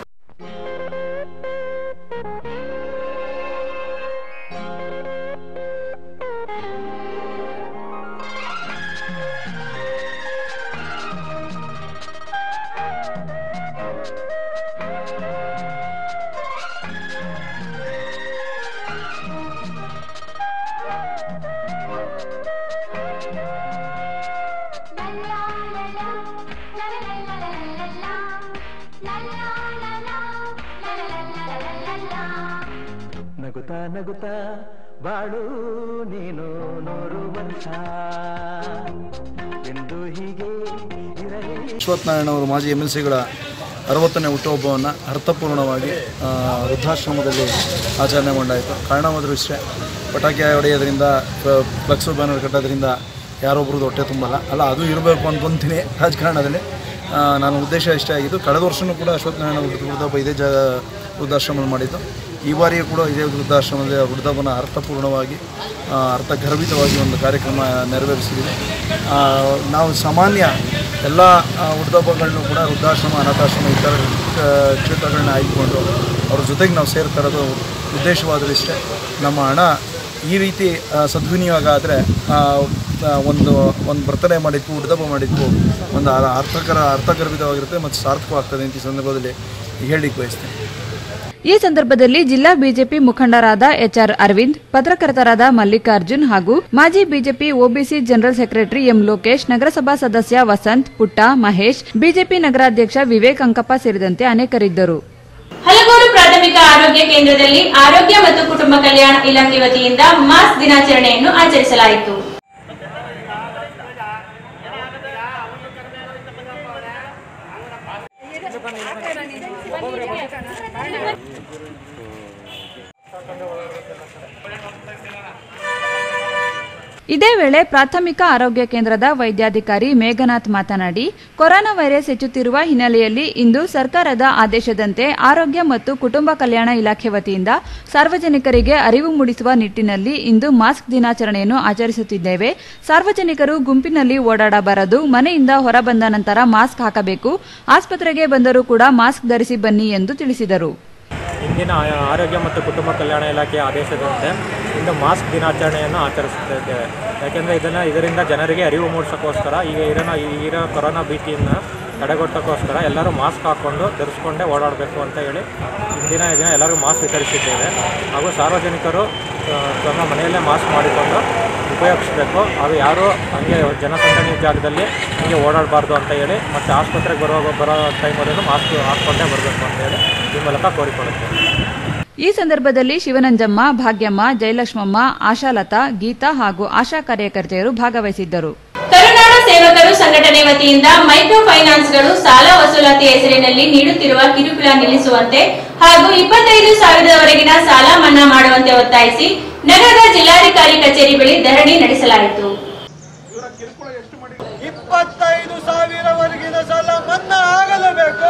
ನಗುತ್ತಾ ನಗುತ್ತಾ ಬಾಳು ನೀನು ನೂರು ವರ್ಷ ಎಂದು ಹೀಗೆ ಇರಲಿ ಅಶ್ವತ್ಥನಾರಾಯಣ ಅವರು ಮಾಜಿ ಎಮ್ ಎಲ್ ಸಿಗಳ ಅರವತ್ತನೇ ಹುಟ್ಟುಹಬ್ಬವನ್ನು ಅರ್ಥಪೂರ್ಣವಾಗಿ ಆ, ವೃದ್ಧಾಶ್ರಮದಲ್ಲಿ ಆಚರಣೆ ಮಾಡಾಯಿತು ಕಾರಣವಾದರೂ ಇಷ್ಟೇ ಪಟಾಕಿ ಹೊಡೆಯೋದ್ರಿಂದ ಫ್ಲಕ್ಸು ಬ್ಯಾನರ್ ಕಟ್ಟೋದ್ರಿಂದ ಯಾರೊಬ್ರದ್ದು ಹೊಟ್ಟೆ ತುಂಬಲ್ಲ ಅಲ್ಲ ಅದು ಇರಬೇಕು ಅನ್ಕೊಂತೀನಿ ರಾಜಕಾರಣದಲ್ಲಿ ಆ, ನನ್ನ ಉದ್ದೇಶ ಇಷ್ಟೇ ಆಗಿದ್ದು ಕಳೆದ ವರ್ಷವೂ ಕೂಡ ಅಶ್ವತ್ಥನಾರಾಯಣ ವೃದ್ಧ- ವೃದ್ಧಾಪ ಇದೇ ಜಾಗ ವೃದ್ಧಾಶ್ರಮ ಮಾಡಿದ್ದು ಈ ಬಾರಿಯೂ ಕೂಡ ಇದೇ ವೃದ್ಧಾಶ್ರಮದ ವೃದ್ಧಾಪನ ಅರ್ಥಪೂರ್ಣವಾಗಿ ಆ, ಅರ್ಥಗರ್ಭಿತವಾಗಿ ಒಂದು ಕಾರ್ಯಕ್ರಮ ನೆರವೇರಿಸಿದ್ದೀವಿ ಆ, ನಾವು ಸಾಮಾನ್ಯ ಎಲ್ಲ ಆ, ವೃದ್ಧಾಪಗಳನ್ನೂ ಕೂಡ ವೃದ್ಧಾಶ್ರಮ ಅನಾಥಾಶ್ರಮ ಇತರ ಆ, ಕ್ಷೇತ್ರಗಳನ್ನ ಆಯ್ದುಕೊಂಡು ಅವ್ರ ಜೊತೆಗೆ ನಾವು ಸೇರ್ತಾ ಇರೋದು ಉದ್ದೇಶವಾದರೂ ಇಷ್ಟೇ ನಮ್ಮ ಹಣ ಈ ರೀತಿ ಆ, ಸದ್ವಿನಿಯೋಗ ಆದರೆ ಒಂದು ಒಂದು ಬರ್ತಡೇ ಮಾಡಿದ್ವು ವೃದ್ಧಾಪ ಮಾಡಿದ್ವು ಒಂದು ಆ- ಅರ್ಥಕರ ಅರ್ಥಗರ್ಭಿತವಾಗಿರುತ್ತೆ ಮತ್ತು ಸಾರ್ಥಕವಾಗ್ತದೆ ಅಂತ ಈ ಸಂದರ್ಭದಲ್ಲಿ ಹೇಳಲಿಕ್ಕೆ ಬಯಸ್ತೇನೆ ಈ ಸಂದರ್ಭದಲ್ಲಿ ಜಿಲ್ಲಾ ಬಿಜೆಪಿ ಮುಖಂಡರಾದ ಎಚ್ಆರ್ ಅರವಿಂದ್ ಪತ್ರಕರ್ತರಾದ ಮಲ್ಲಿಕಾರ್ಜುನ್ ಹಾಗೂ ಮಾಜಿ BJP OBC general secretary M Lokesh ನಗರಸಭಾ ಸದಸ್ಯ ವಸಂತ್ ಪುಟ್ಟ ಮಹೇಶ್ ಬಿಜೆಪಿ ನಗರಾಧ್ಯಕ್ಷ ವಿವೇಕ್ ಅಂಕಪ್ಪ ಸೇರಿದಂತೆ ಅನೇಕರಿದ್ದರು ಹಲಗೂರು ಪ್ರಾಥಮಿಕ ಆರೋಗ್ಯ ಕೇಂದ್ರದಲ್ಲಿ ಆರೋಗ್ಯ ಮತ್ತು ಕುಟುಂಬ ಕಲ್ಯಾಣ ಇಲಾಖೆ ವತಿಯಿಂದ ಮಾಸ್ಕ್ ದಿನಾಚರಣೆಯನ್ನು ಆಚರಿಸಲಾಯಿತು ಇದೇ ವೇಳೆ ಪ್ರಾಥಮಿಕ ಆರೋಗ್ಯ ಕೇಂದ್ರದ ವೈದ್ಯಾಧಿಕಾರಿ ಮೇಘನಾಥ್ ಮಾತನಾಡಿ ಕೊರೋನಾ ವೈರಸ್ ಹೆಚ್ಚುತ್ತಿರುವ ಹಿನ್ನೆಲೆಯಲ್ಲಿ ಇಂದು ಸರ್ಕಾರದ ಆದೇಶದಂತೆ ಆರೋಗ್ಯ ಮತ್ತು ಕುಟುಂಬ ಕಲ್ಯಾಣ ಇಲಾಖೆ ವತಿಯಿಂದ ಸಾರ್ವಜನಿಕರಿಗೆ ಅರಿವು ಮೂಡಿಸುವ ನಿಟ್ಟಿನಲ್ಲಿ ಇಂದು ಮಾಸ್ಕ್ ದಿನಾಚರಣೆಯನ್ನು ಆಚರಿಸುತ್ತಿದ್ದೇವೆ ಸಾರ್ವಜನಿಕರು ಗುಂಪಿನಲ್ಲಿ ಓಡಾಡಬಾರದು ಮನೆಯಿಂದ ಹೊರಬಂದ ನಂತರ ಮಾಸ್ಕ್ ಹಾಕಬೇಕು ಆಸ್ಪತ್ರೆಗೆ ಬಂದರೂ ಕೂಡ ಮಾಸ್ಕ್ ಧರಿಸಿ ಬನ್ನಿ ಎಂದು ತಿಳಿಸಿದರು ಇಂದಿನ ಆ- ಆರೋಗ್ಯ ಮತ್ತು ಕುಟುಂಬ ಕಲ್ಯಾಣ ಇಲಾಖೆಯ ಆದೇಶದಂತೆ ಇಂದು ಮಾಸ್ಕ್ ದಿನಾಚರಣೆಯನ್ನು ಆಚರಿಸುತ್ತಿದ್ದೇವೆ ಯಾಕೆಂದರೆ ಇದನ್ನು ಇದರಿಂದ ಜನರಿಗೆ ಅರಿವು ಮೂಡಿಸೋಕ್ಕೋಸ್ಕರ ಈಗ ಇರೋ ಈಗಿರೋ ಕೊರೋನಾ ಭೀತಿಯನ್ನು ತಡೆಗಟ್ಟೋಕ್ಕೋಸ್ಕರ ಎಲ್ಲರೂ ಮಾಸ್ಕ್ ಹಾಕ್ಕೊಂಡು ಧರಿಸ್ಕೊಂಡೇ ಓಡಾಡಬೇಕು ಅಂತ ಹೇಳಿ ಇಂದಿನ ದಿನ ಎಲ್ಲರೂ ಮಾಸ್ಕ್ ವಿತರಿಸಿದ್ದೇವೆ ಹಾಗೂ ಸಾರ್ವಜನಿಕರು ಆ, ತಮ್ಮ ಮನೆಯಲ್ಲೇ ಮಾಸ್ಕ್ ಮಾಡಿಕೊಂಡು ಉಪಯೋಗಿಸಬೇಕು ಹಾಗೂ ಯಾರೂ ಹಂಗೆ ಜನಸಂದಣಿ ಜಾಗದಲ್ಲಿ ಹೀಗೆ ಓಡಾಡಬಾರ್ದು ಅಂತ ಹೇಳಿ ಮತ್ತು ಆಸ್ಪತ್ರೆಗೆ ಬರೋ ಬರೋ ಟೈಮಲ್ಲೂ ಮಾಸ್ಕ್ ಹಾಕ್ಕೊಂಡೇ ಬರಬೇಕು ಅಂತ ಹೇಳಿ ಈ ಮೂಲಕ ಕೋರಿಕೊಳ್ಳುತ್ತೇವೆ ಈ ಸಂದರ್ಭದಲ್ಲಿ ಶಿವನಂಜಮ್ಮ ಭಾಗ್ಯಮ್ಮ ಜಯಲಕ್ಷ್ಮಮ್ಮ ಆಶಾಲತಾ ಗೀತಾ ಹಾಗೂ ಆಶಾ ಕಾರ್ಯಕರ್ತೆಯರು ಭಾಗವಹಿಸಿದ್ದರು ಕರುನಾಡ ಸೇವಕರು ಸಂಘಟನೆ ವತಿಯಿಂದ ಮೈಕ್ರೋ ಫೈನಾನ್ಸ್ಗಳು ಸಾಲ ವಸೂಲಾತಿ ಹೆಸರಿನಲ್ಲಿ ನೀಡುತ್ತಿರುವ ಕಿರುಕುಳ ನಿಲ್ಲಿಸುವಂತೆ ಹಾಗೂ ಇಪ್ಪತ್ತೈದು ಸಾವಿರದವರೆಗಿನ ಸಾಲ ಮನ್ನಾ ಮಾಡುವಂತೆ ಒತ್ತಾಯಿಸಿ ನಗರದ ಜಿಲ್ಲಾಧಿಕಾರಿ ಕಚೇರಿ ಬಳಿ ಧರಣಿ ನಡೆಸಲಾಯಿತು ಇಪ್ಪತ್ತೈದು ಸಾವಿರವರೆಗಿನ ಸಾಲ ಮನ್ನಾ ಆಗಲೇಬೇಕು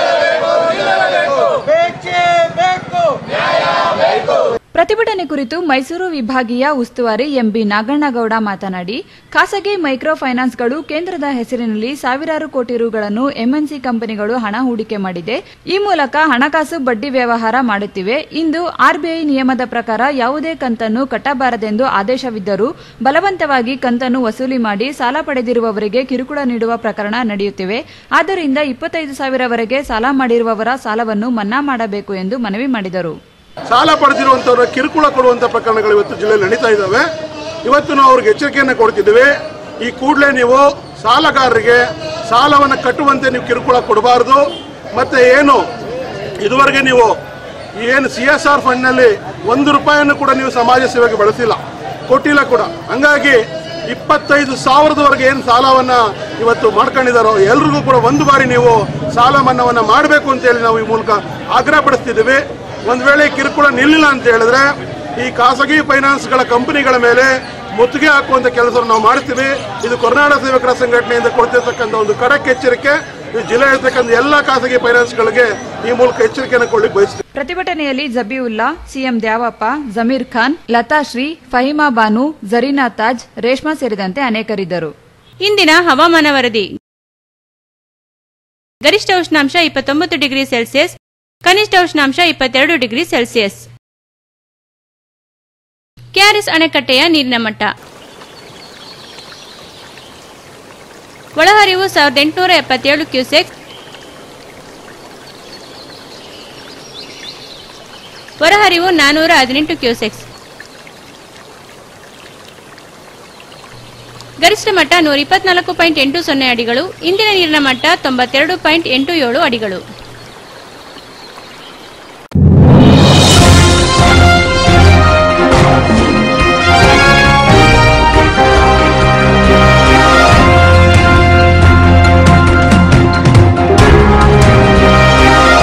ಬೇಕೇ ಬೇಕು ಪ್ರತಿಭಟನೆ ಕುರಿತು ಮೈಸೂರು ವಿಭಾಗೀಯ ಉಸ್ತುವಾರಿ ಎಂಬಿ ನಾಗಣ್ಣಗೌಡ ಮಾತನಾಡಿ ಖಾಸಗಿ ಮೈಕ್ರೋ ಫೈನಾನ್ಸ್ಗಳು ಕೇಂದ್ರದ ಹೆಸರಿನಲ್ಲಿ ಸಾವಿರಾರು ಕೋಟಿ ರುಗಳನ್ನು ಎಂಎನ್ಸಿ ಕಂಪನಿಗಳು ಹಣ ಹೂಡಿಕೆ ಮಾಡಿದೆ ಈ ಮೂಲಕ ಹಣಕಾಸು ಬಡ್ಡಿ ವ್ಯವಹಾರ ಮಾಡುತ್ತಿವೆ ಇಂದು ಆರ್ಬಿಐ ನಿಯಮದ ಪ್ರಕಾರ ಯಾವುದೇ ಕಂತನ್ನು ಕಟ್ಟಬಾರದೆಂದು ಆದೇಶವಿದ್ದರೂ ಬಲವಂತವಾಗಿ ಕಂತನ್ನು ವಸೂಲಿ ಮಾಡಿ ಸಾಲ ಪಡೆದಿರುವವರಿಗೆ ಕಿರುಕುಳ ನೀಡುವ ಪ್ರಕರಣ ನಡೆಯುತ್ತಿವೆ ಆದ್ದರಿಂದ ಇಪ್ಪತ್ತೈದು ಸಾವಿರವರೆಗೆ ಸಾಲ ಮಾಡಿರುವವರ ಸಾಲವನ್ನು ಮನ್ನಾ ಮಾಡಬೇಕು ಎಂದು ಮನವಿ ಮಾಡಿದರು ಸಾಲ ಪಡೆದಿರುವಂಥವ್ರ ಕಿರುಕುಳ ಕೊಡುವಂಥ ಪ್ರಕರಣಗಳು ಇವತ್ತು ಜಿಲ್ಲೆಯಲ್ಲಿ ನಡೀತಾ ಇದ್ದಾವೆ ಇವತ್ತು ನಾವು ಅವ್ರಿಗೆ ಎಚ್ಚರಿಕೆಯನ್ನು ಕೊಡ್ತಿದ್ದೇವೆ ಈ ಕೂಡಲೇ ನೀವು ಸಾಲಗಾರರಿಗೆ ಸಾಲವನ್ನು ಕಟ್ಟುವಂತೆ ನೀವು ಕಿರುಕುಳ ಕೊಡಬಾರ್ದು ಮತ್ತೆ ಏನು ಇದುವರೆಗೆ ನೀವು ಏನು ಸಿ ಎಸ್ ಆರ್ ಫಂಡ್ನಲ್ಲಿ ಒಂದು ರೂಪಾಯಿಯನ್ನು ಕೂಡ ನೀವು ಸಮಾಜ ಸೇವೆಗೆ ಬಳಸಿಲ್ಲ ಕೊಟ್ಟಿಲ್ಲ ಕೂಡ ಹಂಗಾಗಿ ಇಪ್ಪತ್ತೈದು ಸಾವಿರದವರೆಗೆ ಏನು ಸಾಲವನ್ನ ಇವತ್ತು ಮಾಡ್ಕೊಂಡಿದ್ದಾರೋ ಎಲ್ರಿಗೂ ಕೂಡ ಒಂದು ಬಾರಿ ನೀವು ಸಾಲ ಮನ್ನಾವನ್ನ ಮಾಡಬೇಕು ಅಂತೇಳಿ ನಾವು ಈ ಮೂಲಕ ಆಗ್ರಹ ಪಡಿಸ್ತಿದ್ದೀವಿ ಒಂದ್ ವೇಳೆ ಕಿರುಕುಳ ನಿಲ್ಲಿಲ್ಲ ಅಂತ ಹೇಳಿದ್ರೆ ಈ ಖಾಸಗಿ ಫೈನಾನ್ಸ್ಗಳ ಕಂಪನಿಗಳ ಮೇಲೆ ಮುತ್ತಿಗೆ ಹಾಕುವಂತ ಕೆಲಸವನ್ನು ನಾವು ಮಾಡ್ತೀವಿ ಇದು ಕರ್ನಾಟಕ ಸೇವಕರ ಸಂಘಟನೆಯಿಂದ ಕೊಡ್ತಿರ್ತಕ್ಕಂಥ ಒಂದು ಖಡಕ್ ಎಚ್ಚರಿಕೆ ಇದು ಜಿಲ್ಲೆ ಇರ್ತಕ್ಕಂಥ ಎಲ್ಲ ಖಾಸಗಿ ಫೈನಾನ್ಸ್ಗಳಿಗೆ ಈ ಮೂಲಕ ಎಚ್ಚರಿಕೆಯನ್ನು ಕೊಡ್ಲಿಕ್ಕೆ ಬಯಸ್ತೀವಿ ಪ್ರತಿಭಟನೆಯಲ್ಲಿ ಜಬೀವುಲ್ಲಾ ಸಿಎಂ ದ್ಯಾವಪ್ಪ ಜಮೀರ್ ಖಾನ್ ಲತಾಶ್ರೀ ಫಹಿಮಾ ಬಾನು ಜರೀನಾ ತಾಜ್ ರೇಷ್ಮಾ ಸೇರಿದಂತೆ ಅನೇಕರಿದ್ದರು ಇಂದಿನ ಹವಾಮಾನ ವರದಿ ಗರಿಷ್ಠ ಉಷ್ಣಾಂಶ ಇಪ್ಪತ್ತೊಂಬತ್ತು ಡಿಗ್ರಿ ಸೆಲ್ಸಿಯಸ್ ಕನಿಷ್ಠ ಉಷ್ಣಾಂಶ ಇಪ್ಪತ್ತೆರಡು ಡಿಗ್ರಿ ಸೆಲ್ಸಿಯಸ್ ಕೆಆರ್ಎಸ್ ಅಣೆಕಟ್ಟೆಯ ನೀರಿನ ಮಟ್ಟ ಒಳಹರಿವು ಸಾವಿರದ ಎಂಟುನೂರ ಎಪ್ಪತ್ತೇಳು ಕ್ಯೂಸೆಕ್ ಹೊರಹರಿವು ನಾನೂರ ಹದಿನೆಂಟು ಕ್ಯೂಸೆಕ್ಸ್ ಗರಿಷ್ಠ ಮಟ್ಟ ನೂರ ಇಪ್ಪತ್ನಾಲ್ಕು ಪಾಯಿಂಟ್ ಎಂಟು ಸೊನ್ನೆ ಅಡಿಗಳು ಇಂದಿನ ನೀರಿನ ಮಟ್ಟ ತೊಂಬತ್ತೆರಡು ಪಾಯಿಂಟ್ ಎಂಟು ಏಳು ಅಡಿಗಳು